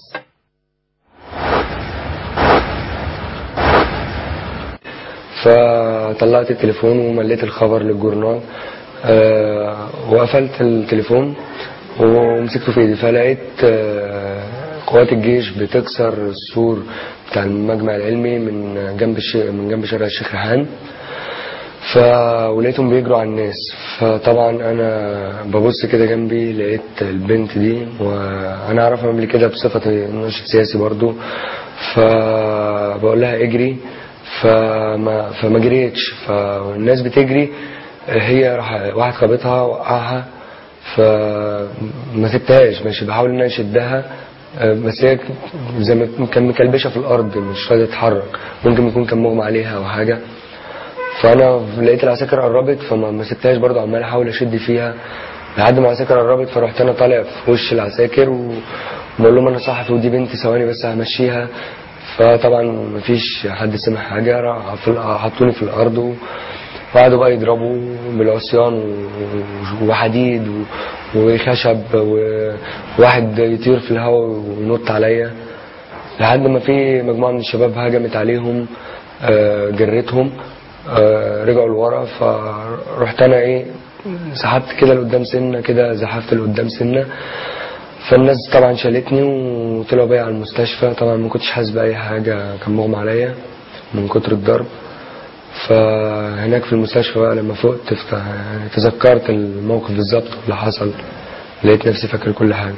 Speaker 5: فطلعت التليفون ومليت الخبر للجورنال آه، وقفلت التليفون ومسكته في ايدي فلقيت آه، قوات الجيش بتكسر السور بتاع المجمع العلمي من جنب الش... من جنب شارع الشيخ ريحان ف ولقيتهم بيجروا على الناس فطبعا انا ببص كده جنبي لقيت البنت دي وانا اعرفها قبل كده بصفتي ناشط سياسي برضو فبقول لها اجري فما فما جريتش فالناس بتجري هي راح واحد خبطها وقعها فما سبتهاش ماشي بحاول ان انا اشدها آه، بس هي زي ما تكون كان مكلبشه في الارض مش راضيه تتحرك ممكن يكون كان مغمى عليها او حاجه فانا لقيت العساكر قربت فما ما سبتهاش برضه عمال احاول اشد فيها لحد ما العساكر قربت فرحت انا طالع في وش العساكر و- وبقول لهم انا صحفي ودي بنتي ثواني بس همشيها فطبعا مفيش حد سمع حاجه راح في ال- حطوني في الارض و- وقعدوا بقى يضربوا بالعصيان و- وحديد و- وخشب و- وواحد يطير في الهواء وينط عليا لحد ما في مجموعه من الشباب هجمت عليهم آه، جريتهم آه، رجعوا لورا فرحت انا ايه سحبت كده لقدام سنه كده زحفت لقدام سنه فالناس طبعا شالتني وطلعوا بيا على المستشفى طبعا ما كنتش حاسس باي حاجه كان مغمى عليا من كتر الضرب فهناك في المستشفى بقى لما فقت ف- يعني تذكرت الموقف بالظبط اللي حصل لقيت نفسي فاكر كل حاجه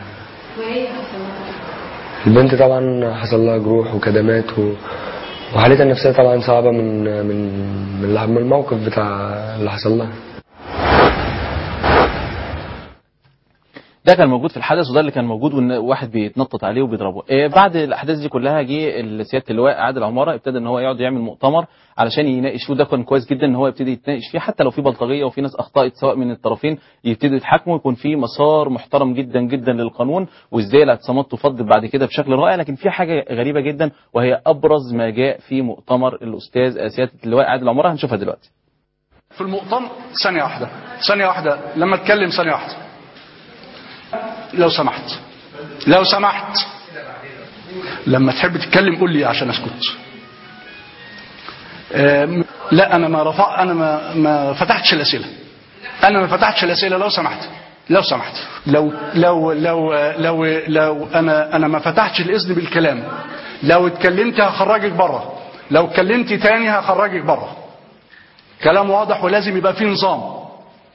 Speaker 5: البنت طبعا حصل لها جروح وكدمات و... وحالتها النفسيه طبعا صعبه من من من من الموقف بتاع اللي حصل لها
Speaker 3: ده كان موجود في الحدث وده اللي كان موجود وان واحد بيتنطط عليه وبيضربه إيه بعد الاحداث دي كلها جه سياده اللواء عادل عماره ابتدى ان هو يقعد يعمل مؤتمر علشان يناقش فيه ده كان كويس جدا ان هو يبتدي يتناقش فيه حتى لو في بلطجيه وفي ناس اخطات سواء من الطرفين يبتدوا يتحاكموا يكون في مسار محترم جدا جدا للقانون وازاي الاعتصامات تفضل بعد كده بشكل رائع لكن في حاجه غريبه جدا وهي ابرز ما جاء في مؤتمر الاستاذ سياده اللواء عادل عماره هنشوفها دلوقتي
Speaker 8: في المؤتمر ثانية واحدة ثانية واحدة لما اتكلم ثانية واحدة لو سمحت لو سمحت لما تحب تتكلم قول لي عشان اسكت آم، لا انا ما رفع انا ما ما فتحتش الاسئله انا ما فتحتش الاسئله لو سمحت لو سمحت لو لو لو لو لو انا انا ما فتحتش الاذن بالكلام لو اتكلمت هخرجك بره لو اتكلمت تاني هخرجك بره كلام واضح ولازم يبقى فيه نظام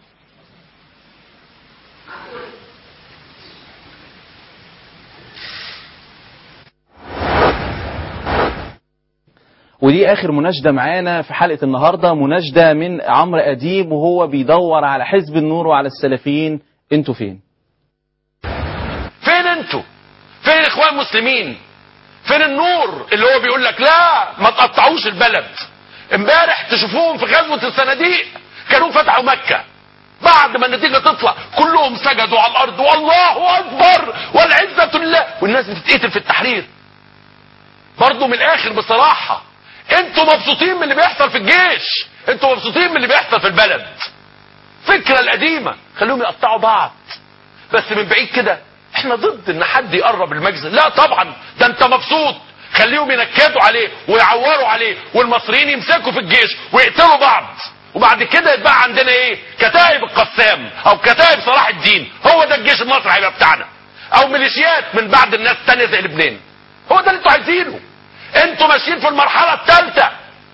Speaker 3: ودي اخر مناشده معانا في حلقه النهارده مناشده من عمرو اديب وهو بيدور على حزب النور وعلى السلفيين انتوا فين
Speaker 4: فين انتوا فين الاخوان المسلمين فين النور اللي هو بيقول لك لا ما تقطعوش البلد امبارح تشوفوهم في غزوه الصناديق كانوا فتحوا مكه بعد ما النتيجه تطلع كلهم سجدوا على الارض والله اكبر والعزه لله والناس بتتقتل في التحرير برضه من الاخر بصراحه انتوا مبسوطين من اللي بيحصل في الجيش انتوا مبسوطين من اللي بيحصل في البلد الفكره القديمه خليهم يقطعوا بعض بس من بعيد كده احنا ضد ان حد يقرب المجلس لا طبعا ده انت مبسوط خليهم ينكدوا عليه ويعوروا عليه والمصريين يمسكوا في الجيش ويقتلوا بعض وبعد كده يتبقى عندنا ايه كتائب القسام او كتائب صلاح الدين هو ده الجيش المصري هيبقى بتاعنا او ميليشيات من بعد الناس التانية زي لبنان هو ده اللي انتوا عايزينه انتوا ماشيين في المرحله الثالثه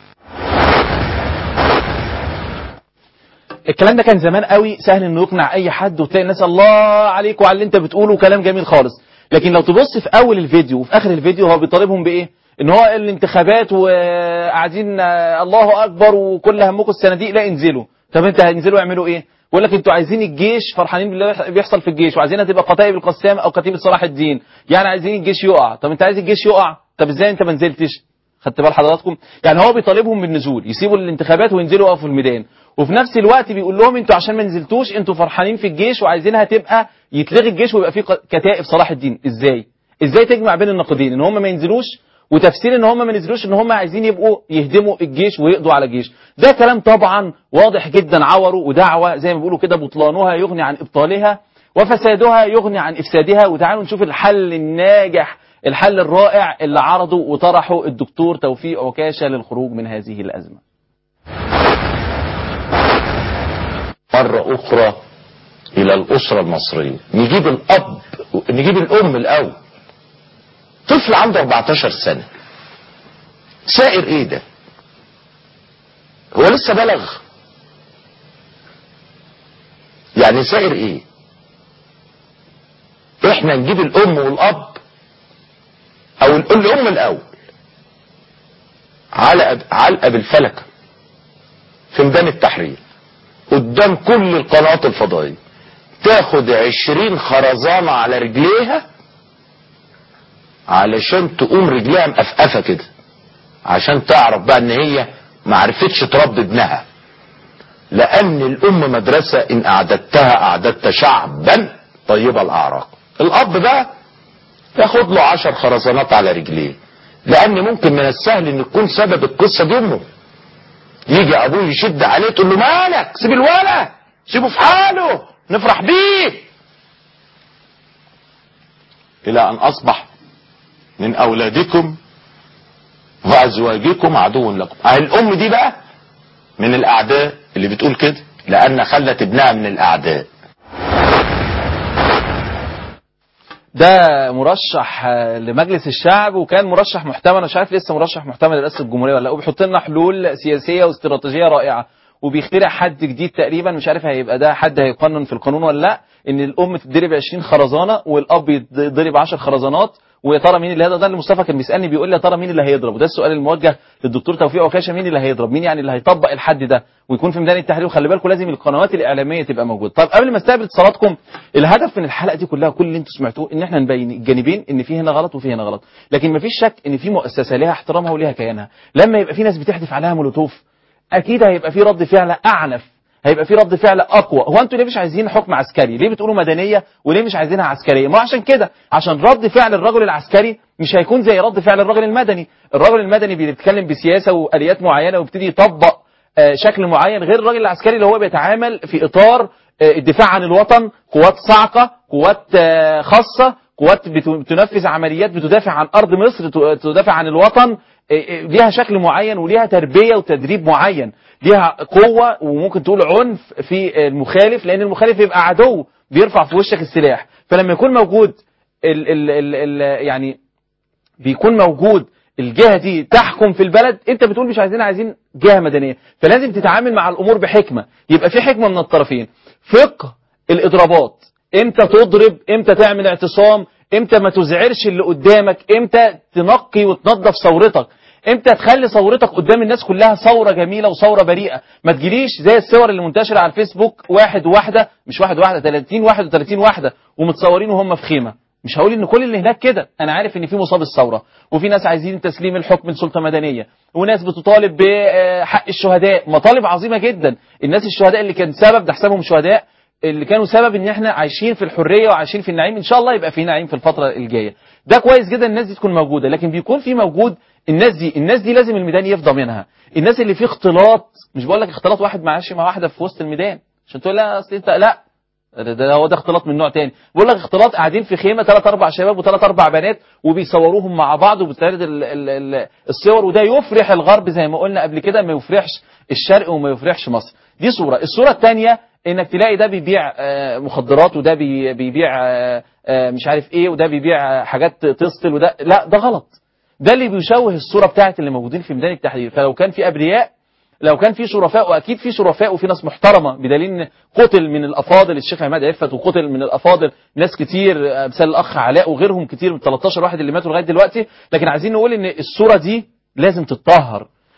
Speaker 3: الكلام ده كان زمان قوي سهل انه يقنع اي حد وتلاقي الناس الله عليك وعلى اللي انت بتقوله كلام جميل خالص لكن لو تبص في اول الفيديو وفي اخر الفيديو هو بيطالبهم بايه ان هو الانتخابات وقاعدين آه، الله اكبر وكل همكم الصناديق لا انزلوا طب انت هينزلوا يعملوا ايه يقول لك انتوا عايزين الجيش فرحانين باللي بيحصل في الجيش وعايزينها تبقى قتائب القسام او كتيبه صلاح الدين يعني عايزين الجيش يقع طب انت عايز الجيش يقع طب ازاي انت ما نزلتش خدت بال حضراتكم يعني هو بيطالبهم بالنزول يسيبوا الانتخابات وينزلوا يقفوا في الميدان وفي نفس الوقت بيقول لهم انتوا عشان ما نزلتوش انتوا فرحانين في الجيش وعايزينها تبقى يتلغي الجيش ويبقى فيه ق- كتائب صلاح الدين ازاي ازاي تجمع بين النقيضين ان هم ما ينزلوش وتفسير ان هم ما نزلوش ان هم عايزين يبقوا يهدموا الجيش ويقضوا على الجيش ده كلام طبعا واضح جدا عوره ودعوه زي ما بيقولوا كده بطلانها يغني عن ابطالها وفسادها يغني عن افسادها وتعالوا نشوف الحل الناجح الحل الرائع اللي عرضه وطرحه الدكتور توفيق عكاشه للخروج من هذه الازمه
Speaker 21: مرة أخرى إلى الأسرة المصرية نجيب الأب نجيب الأم الأول طفل عنده 14 سنة سائر إيه ده هو لسه بلغ يعني سائر إيه إحنا نجيب الأم والأب أو ال- الأم الأول علقة علقة بالفلكة في ميدان التحرير قدام كل القنوات الفضائية تاخد عشرين خرزانة على رجليها علشان تقوم رجليها مقفقفة كده عشان تعرف بقى ان هي ما عرفتش تربي ابنها لان الام مدرسة ان اعددتها اعددت شعبا طيب الاعراق الاب بقى ياخد له عشر خرزانات على رجليه لان ممكن من السهل ان يكون سبب القصة دي امه يجي ابوه يشد عليه تقول له مالك سيب الولد سيبه في حاله نفرح بيه الى ان اصبح من اولادكم وازواجكم عدو لكم اهي الام دي بقى من الاعداء اللي بتقول كده لان خلت ابنها من الاعداء
Speaker 3: ده مرشح آه، لمجلس الشعب وكان مرشح محتمل انا مش عارف لسه مرشح محتمل لرئاسه الجمهوريه ولا لا وبيحط لنا حلول سياسيه واستراتيجيه رائعه وبيخترع حد جديد تقريبا مش عارف هيبقى ده حد هيقنن في القانون ولا لا ان الام تتضرب 20 خرزانه والاب يتضرب 10 خرزانات ويا ترى مين اللي هيضرب ده اللي مصطفى كان بيسالني بيقول لي يا ترى مين اللي هيضرب وده السؤال الموجه للدكتور توفيق عكاشه مين اللي هيضرب مين يعني اللي هيطبق الحد ده ويكون في ميدان التحرير وخلي بالكم لازم القنوات الاعلاميه تبقى موجوده طب قبل ما استقبل اتصالاتكم الهدف من الحلقه دي كلها كل اللي انتم سمعتوه ان احنا نبين الجانبين ان في هنا غلط وفي هنا غلط لكن مفيش شك ان في مؤسسه ليها احترامها وليها كيانها لما يبقى في ناس بتحدف عليها مولوتوف اكيد هيبقى في رد فعل اعنف هيبقى في رد فعل اقوى هو انتوا ليه مش عايزين حكم عسكري ليه بتقولوا مدنيه وليه مش عايزينها عسكريه ما هو عشان كده عشان رد فعل الرجل العسكري مش هيكون زي رد فعل الرجل المدني الرجل المدني بيتكلم بسياسه واليات معينه ويبتدي يطبق آه، شكل معين غير الراجل العسكري اللي هو بيتعامل في اطار آه، الدفاع عن الوطن قوات صاعقه قوات آه، خاصه قوات بت- بتنفذ عمليات بتدافع عن ارض مصر ت- تدافع عن الوطن آه، آه، ليها شكل معين وليها تربيه وتدريب معين ليها قوه وممكن تقول عنف في المخالف لان المخالف يبقى عدو بيرفع في وشك السلاح فلما يكون موجود ال ال ال ال يعني بيكون موجود الجهه دي تحكم في البلد انت بتقول مش عايزين عايزين جهه مدنيه فلازم تتعامل مع الامور بحكمه يبقى في حكمه من الطرفين فقه الاضرابات امتى تضرب امتى تعمل اعتصام امتى ما تزعرش اللي قدامك امتى تنقي وتنظف ثورتك امتى تخلي ثورتك قدام الناس كلها ثوره جميله وثوره بريئه ما تجيليش زي الصور اللي منتشره على الفيسبوك واحد واحده مش واحد واحده 30 31 واحده ومتصورين وهم في خيمه مش هقول ان كل اللي هناك كده انا عارف ان في مصاب الثوره وفي ناس عايزين تسليم الحكم لسلطه مدنيه وناس بتطالب بحق الشهداء مطالب عظيمه جدا الناس الشهداء اللي كان سبب ده حسابهم شهداء اللي كانوا سبب ان احنا عايشين في الحريه وعايشين في النعيم ان شاء الله يبقى في نعيم في الفتره الجايه ده كويس جدا الناس دي تكون موجوده لكن بيكون في موجود الناس دي الناس دي لازم الميدان يفضى منها الناس اللي فيه اختلاط مش بقول لك اختلاط واحد ماشي مع واحده في وسط الميدان عشان تقول لا اصل انت لا ده, ده هو ده اختلاط من نوع تاني بقول لك اختلاط قاعدين في خيمه ثلاث اربع شباب وثلاث اربع بنات وبيصوروهم مع بعض وبتعرض ال- ال- ال- الصور وده يفرح الغرب زي ما قلنا قبل كده ما يفرحش الشرق وما يفرحش مصر دي صوره الصوره الثانيه انك تلاقي ده بيبيع آه، مخدرات وده بي- بيبيع آه، آه، مش عارف ايه وده بيبيع آه، حاجات تسطل وده لا ده غلط ده اللي بيشوه الصوره بتاعت اللي موجودين في ميدان التحرير فلو كان في ابرياء لو كان في شرفاء واكيد في شرفاء وفي ناس محترمه بدليل ان قتل من الافاضل الشيخ عماد عفت وقتل من الافاضل ناس كتير آه، مثال الاخ علاء وغيرهم كتير من 13 واحد اللي ماتوا لغايه دلوقتي لكن عايزين نقول ان الصوره دي لازم تتطهر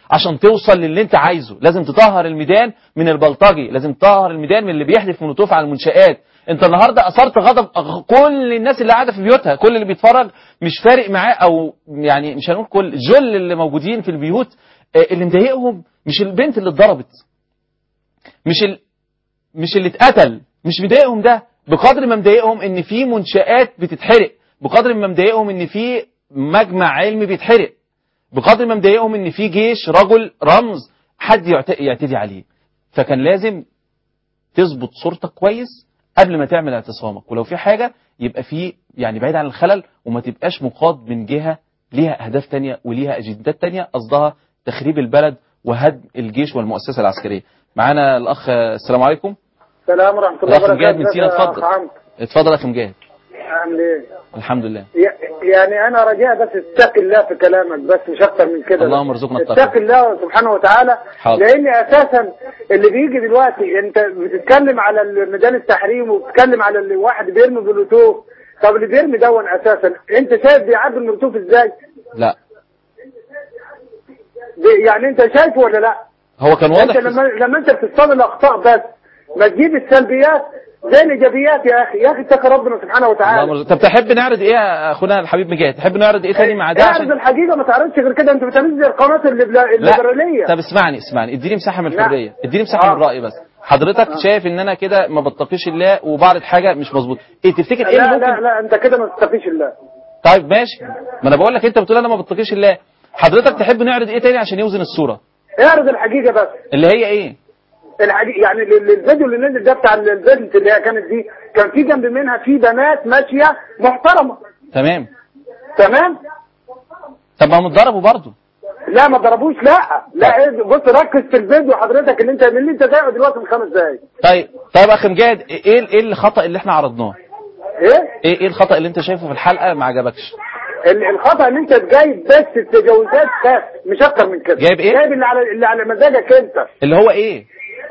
Speaker 3: عشان توصل للي انت عايزه لازم تطهر الميدان من البلطجي لازم تطهر الميدان من اللي بيحدف مولوتوف على المنشآت انت النهارده اثرت غضب أغ- كل الناس اللي قاعده في بيوتها كل اللي بيتفرج مش فارق معاه او يعني مش هنقول كل جل اللي موجودين في البيوت آه، اللي مضايقهم مش البنت اللي اتضربت مش ال... مش اللي اتقتل مش مضايقهم ده بقدر ما مضايقهم ان في منشآت بتتحرق بقدر ما مضايقهم ان في مجمع علمي بيتحرق بقدر ما مضايقهم ان في جيش رجل رمز حد يعت- يعتدي عليه فكان لازم تظبط صورتك كويس قبل ما تعمل اعتصامك ولو في حاجة يبقى في يعني بعيد عن الخلل وما تبقاش مقاد من جهة ليها أهداف تانية وليها أجندات تانية قصدها تخريب البلد وهدم الجيش والمؤسسة العسكرية معانا الأخ السلام عليكم
Speaker 9: السلام ورحمة الله
Speaker 3: الأخ مجاهد من
Speaker 9: وبركاته
Speaker 3: سينا
Speaker 9: ازيك يا
Speaker 3: اتفضل
Speaker 9: أخ عمرو؟
Speaker 3: اتفضل يا أخ مجاهد
Speaker 9: عامل ايه؟
Speaker 3: الحمد لله
Speaker 9: ي- يعني انا رجاء بس اتق الله في كلامك بس مش اكتر من كده
Speaker 3: اللهم ارزقنا التقوى.
Speaker 9: اتق الله سبحانه وتعالى
Speaker 3: حاضر.
Speaker 9: لان اساسا اللي بيجي دلوقتي انت بتتكلم على ميدان التحريم وبتتكلم على اللي واحد بيرمي بلوتوث طب اللي بيرمي دون اساسا انت شايف بيعدي البلوتوث ازاي؟
Speaker 3: لا
Speaker 9: بي- يعني انت شايفه ولا لا؟
Speaker 3: هو كان واضح
Speaker 9: انت لما لما انت بتصطاد الاخطاء بس ما تجيب السلبيات زي الايجابيات يا اخي يا اخي اتقي ربنا سبحانه وتعالى
Speaker 3: اللهم ارزق- طب تحب نعرض ايه يا اخونا الحبيب مجاهد تحب نعرض ايه تاني مع ده
Speaker 9: اعرض
Speaker 3: عشان
Speaker 9: الحقيقه ما تعرضش غير كده انت بتعمل زي القناه الليبرا- الليبراليه
Speaker 3: طب اسمعني اسمعني اديني مساحه من
Speaker 9: لا.
Speaker 3: الحريه اديني مساحه من الراي بس حضرتك شايف ان انا كده ما بتقيش الله وبعرض حاجه مش مظبوط ايه تفتكر ايه
Speaker 9: لا
Speaker 3: اللي
Speaker 9: لا
Speaker 3: ممكن
Speaker 9: لا انت كده ما تتقيش الله
Speaker 3: طيب ماشي ما انا بقول لك انت بتقول انا ما بتقيش الله حضرتك تحب نعرض ايه تاني عشان يوزن الصوره
Speaker 9: اعرض الحقيقه بس
Speaker 3: اللي هي ايه
Speaker 9: الحقيقة يعني ال- ال- الفيديو اللي نزل ده بتاع ال- البنت اللي هي كانت دي كان في جنب منها في بنات ماشيه محترمه
Speaker 3: تمام
Speaker 9: تمام
Speaker 3: طب ما هم اتضربوا برضه
Speaker 9: لا ما ضربوش لا لا إيه، بص ركز في الفيديو حضرتك اللي انت اللي انت جايبه دلوقتي من خمس دقايق
Speaker 3: طيب طيب اخ مجاهد ايه ايه الخطا اللي احنا عرضناه
Speaker 9: ايه
Speaker 3: ايه ايه الخطا اللي انت شايفه في الحلقه ما عجبكش
Speaker 9: ال- الخطا ان انت جايب بس التجاوزات بس مش اكتر من كده
Speaker 3: جايب إيه؟
Speaker 9: جايب اللي على اللي على مزاجك انت
Speaker 3: اللي هو ايه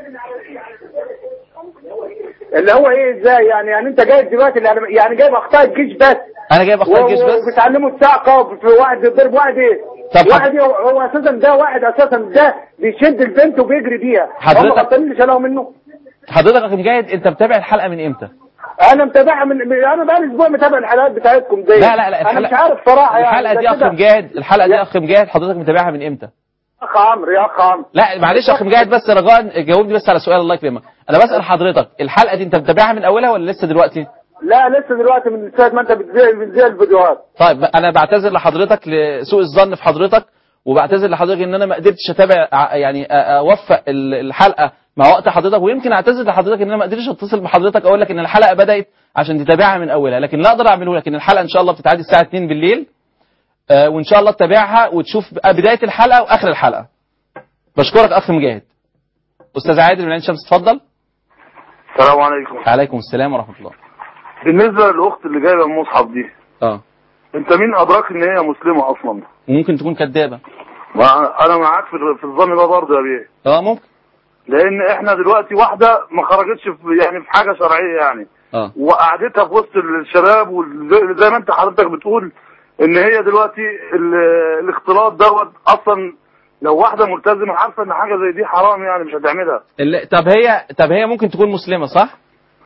Speaker 9: اللي هو ايه ازاي يعني يعني انت جايب دلوقتي اللي على يعني جايب اخطاء الجيش بس
Speaker 3: انا جايب اخطاء الجيش بس
Speaker 9: وبتعلموا الساقه في واحد بيضرب واحد ايه
Speaker 3: طب
Speaker 9: واحد هو, هو اساسا ده واحد اساسا ده بيشد البنت وبيجري بيها
Speaker 3: حضرتك-
Speaker 9: هم غلطانين اللي شالوها منه
Speaker 3: حضرتك يا اخ مجاهد انت متابع الحلقه من امتى
Speaker 9: انا متابعها من من- انا بقالي اسبوع متابع الحلقات بتاعتكم دي
Speaker 3: لا لا لا
Speaker 9: انا
Speaker 3: الحلقه
Speaker 9: مش عارف صراحه يعني
Speaker 3: الحلقه
Speaker 9: ده
Speaker 3: دي يا اخ
Speaker 9: كده.
Speaker 3: مجاهد الحلقه دي يا اخ مجاهد حضرتك متابعها من امتى
Speaker 9: اخ عمرو يا اخ عمرو
Speaker 3: لا معلش يا اخ مجاهد بس رجاء جاوبني بس على سؤال الله يكرمك انا بسال حضرتك الحلقه دي انت متابعها من اولها ولا لسه دلوقتي
Speaker 9: لا لسه دلوقتي من ساعه ما انت بتذيع بتذيع الفيديوهات
Speaker 3: طيب انا بعتذر لحضرتك لسوء الظن في حضرتك وبعتذر لحضرتك ان انا ما قدرتش اتابع ع- يعني أ- اوفق ال- الحلقه مع وقت حضرتك ويمكن اعتذر لحضرتك ان انا ما قدرتش اتصل بحضرتك اقول لك ان الحلقه بدات عشان تتابعها من اولها لكن لا اقدر اعمله لك ان الحلقه ان شاء الله بتتعاد الساعه 2 بالليل آه، وان شاء الله تتابعها وتشوف بقى بدايه الحلقه واخر الحلقه بشكرك اخ مجاهد استاذ عادل من عين شمس اتفضل
Speaker 1: السلام عليكم
Speaker 3: عليكم السلام ورحمه الله
Speaker 1: بالنسبة للأخت اللي جايبة المصحف دي
Speaker 3: اه
Speaker 1: أنت مين أدراك إن هي مسلمة أصلا؟
Speaker 3: وممكن تكون كدابه
Speaker 1: ما أنا معاك في في الظن ده برضه يا بيه
Speaker 3: اه ممكن
Speaker 1: لأن إحنا دلوقتي واحدة ما خرجتش في يعني في حاجة شرعية يعني
Speaker 3: اه
Speaker 1: وقعدتها في وسط الشباب وزي زي ما أنت حضرتك بتقول إن هي دلوقتي ال- الاختلاط دوت أصلا لو واحدة ملتزمة عارفة إن حاجة زي دي حرام يعني مش هتعملها
Speaker 3: اللي طب هي طب هي ممكن تكون مسلمه صح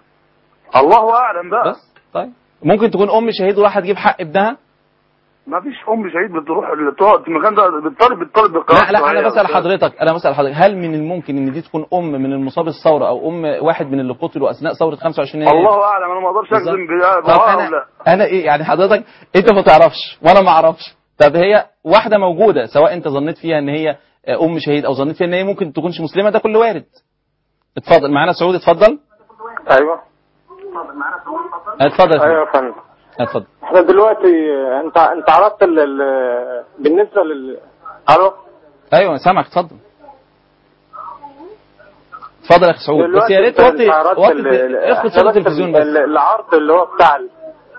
Speaker 1: الله أعلم بقى
Speaker 3: بس طيب ممكن تكون ام شهيد وراح تجيب حق ابنها
Speaker 1: ما فيش أم شهيد بتروح اللي تقعد في المكان ده بتطالب بتطالب بالقرار
Speaker 3: لا لا
Speaker 1: الشرعية
Speaker 3: انا
Speaker 1: يا
Speaker 3: بسال
Speaker 1: أستاذ.
Speaker 3: حضرتك انا بسال حضرتك هل من الممكن ان دي تكون ام من المصاب الثوره او ام واحد من اللي قتلوا اثناء ثوره 25 يناير
Speaker 1: الله اعلم انا ما اقدرش اجزم
Speaker 3: بالظبط.
Speaker 1: بها
Speaker 3: طب
Speaker 1: بها او
Speaker 3: انا
Speaker 1: لا
Speaker 3: انا ايه يعني حضرتك انت ما تعرفش وانا ما اعرفش طب هي واحده موجوده سواء انت ظنيت فيها ان هي ام شهيد او ظنيت فيها ان هي ممكن تكونش مسلمه ده كله وارد اتفضل معانا سعود اتفضل
Speaker 22: ايوه
Speaker 3: اتفضل
Speaker 22: ايوه يا فندم
Speaker 3: اتفضل
Speaker 22: احنا دلوقتي انت انت عرضت ال... ال... بالنسبه لل الو
Speaker 3: ايوه سامعك اتفضل اتفضل يا اخي سعود بس
Speaker 22: دلوقتي
Speaker 3: يا ريت
Speaker 22: انت
Speaker 3: وطي
Speaker 22: عرضت
Speaker 3: وطي
Speaker 22: ال- ال-
Speaker 3: اخفض
Speaker 22: احنا
Speaker 3: صوت
Speaker 22: بس
Speaker 3: التلفزيون
Speaker 22: ال-
Speaker 3: بس
Speaker 22: العرض اللي هو بتاع ال...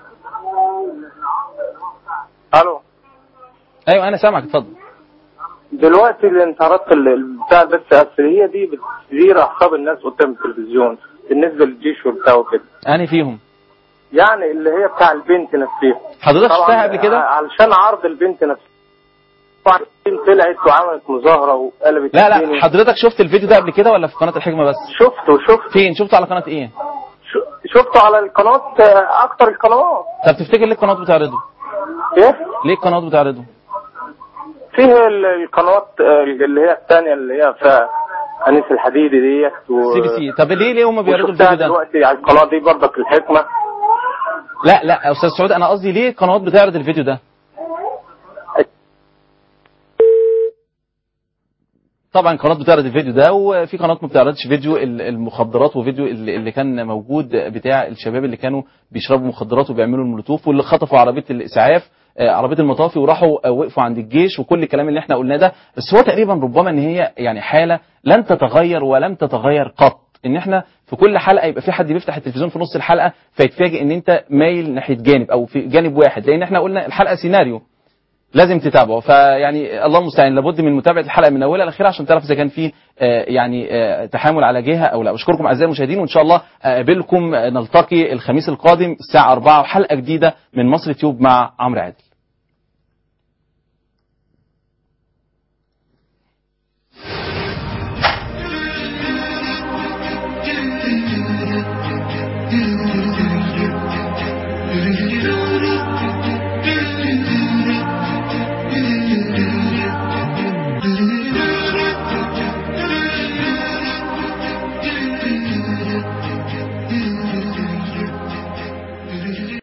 Speaker 22: الو
Speaker 3: ايوه انا سامعك اتفضل
Speaker 22: دلوقتي اللي انت عرضت ال- ال- بتاع بس اصل هي دي بتثير اعصاب الناس قدام التلفزيون بالنسبه للجيش وبتاع وكده
Speaker 3: انهي فيهم
Speaker 22: يعني اللي هي بتاع البنت نفسها
Speaker 3: حضرتك
Speaker 22: طبعاً
Speaker 3: شفتها قبل كده؟
Speaker 22: علشان عرض البنت نفسها طلعت وعملت مظاهره وقلبت
Speaker 3: لا لا
Speaker 22: الدنيا.
Speaker 3: حضرتك شفت الفيديو ده قبل كده ولا في قناه الحكمه بس
Speaker 22: شفته شفته
Speaker 3: فين شفته على قناه ايه
Speaker 22: شفته على القناه آه، اكتر القنوات
Speaker 3: طب تفتكر ليه القناه بتعرضه
Speaker 22: ايه
Speaker 3: ليه القناه بتعرضه
Speaker 22: فيه ال- القنوات آه، اللي هي الثانيه اللي هي في انيس الحديدي ديت و...
Speaker 3: سي بي سي طب ليه ليه هم بيعرضوا
Speaker 22: وشفتها
Speaker 3: الفيديو ده
Speaker 22: دلوقتي على القناه دي برضك الحكمه
Speaker 3: لا لا يا استاذ سعود انا قصدي ليه القنوات بتعرض الفيديو ده طبعا قناه بتعرض الفيديو ده وفي قناه ما بتعرضش فيديو ال- المخدرات وفيديو اللي اللي كان موجود بتاع الشباب اللي كانوا بيشربوا مخدرات وبيعملوا المولوتوف واللي خطفوا عربيه الاسعاف آه، عربيه المطافي وراحوا آه، وقفوا عند الجيش وكل الكلام اللي احنا قلناه ده بس هو تقريبا ربما ان هي يعني حاله لن تتغير ولم تتغير قط ان احنا في كل حلقه يبقى في حد بيفتح التلفزيون في نص الحلقه فيتفاجئ ان انت مايل ناحيه جانب او في جانب واحد لان احنا قلنا الحلقه سيناريو لازم تتابعه فيعني الله المستعان لابد من متابعه الحلقه من اولها لاخرها عشان تعرف اذا كان في آه، يعني آه، تحامل على جهه او لا اشكركم اعزائي المشاهدين وان شاء الله اقابلكم آه، نلتقي الخميس القادم الساعه 4 وحلقه جديده من مصر تيوب مع عمرو عادل
Speaker 11: Thank you.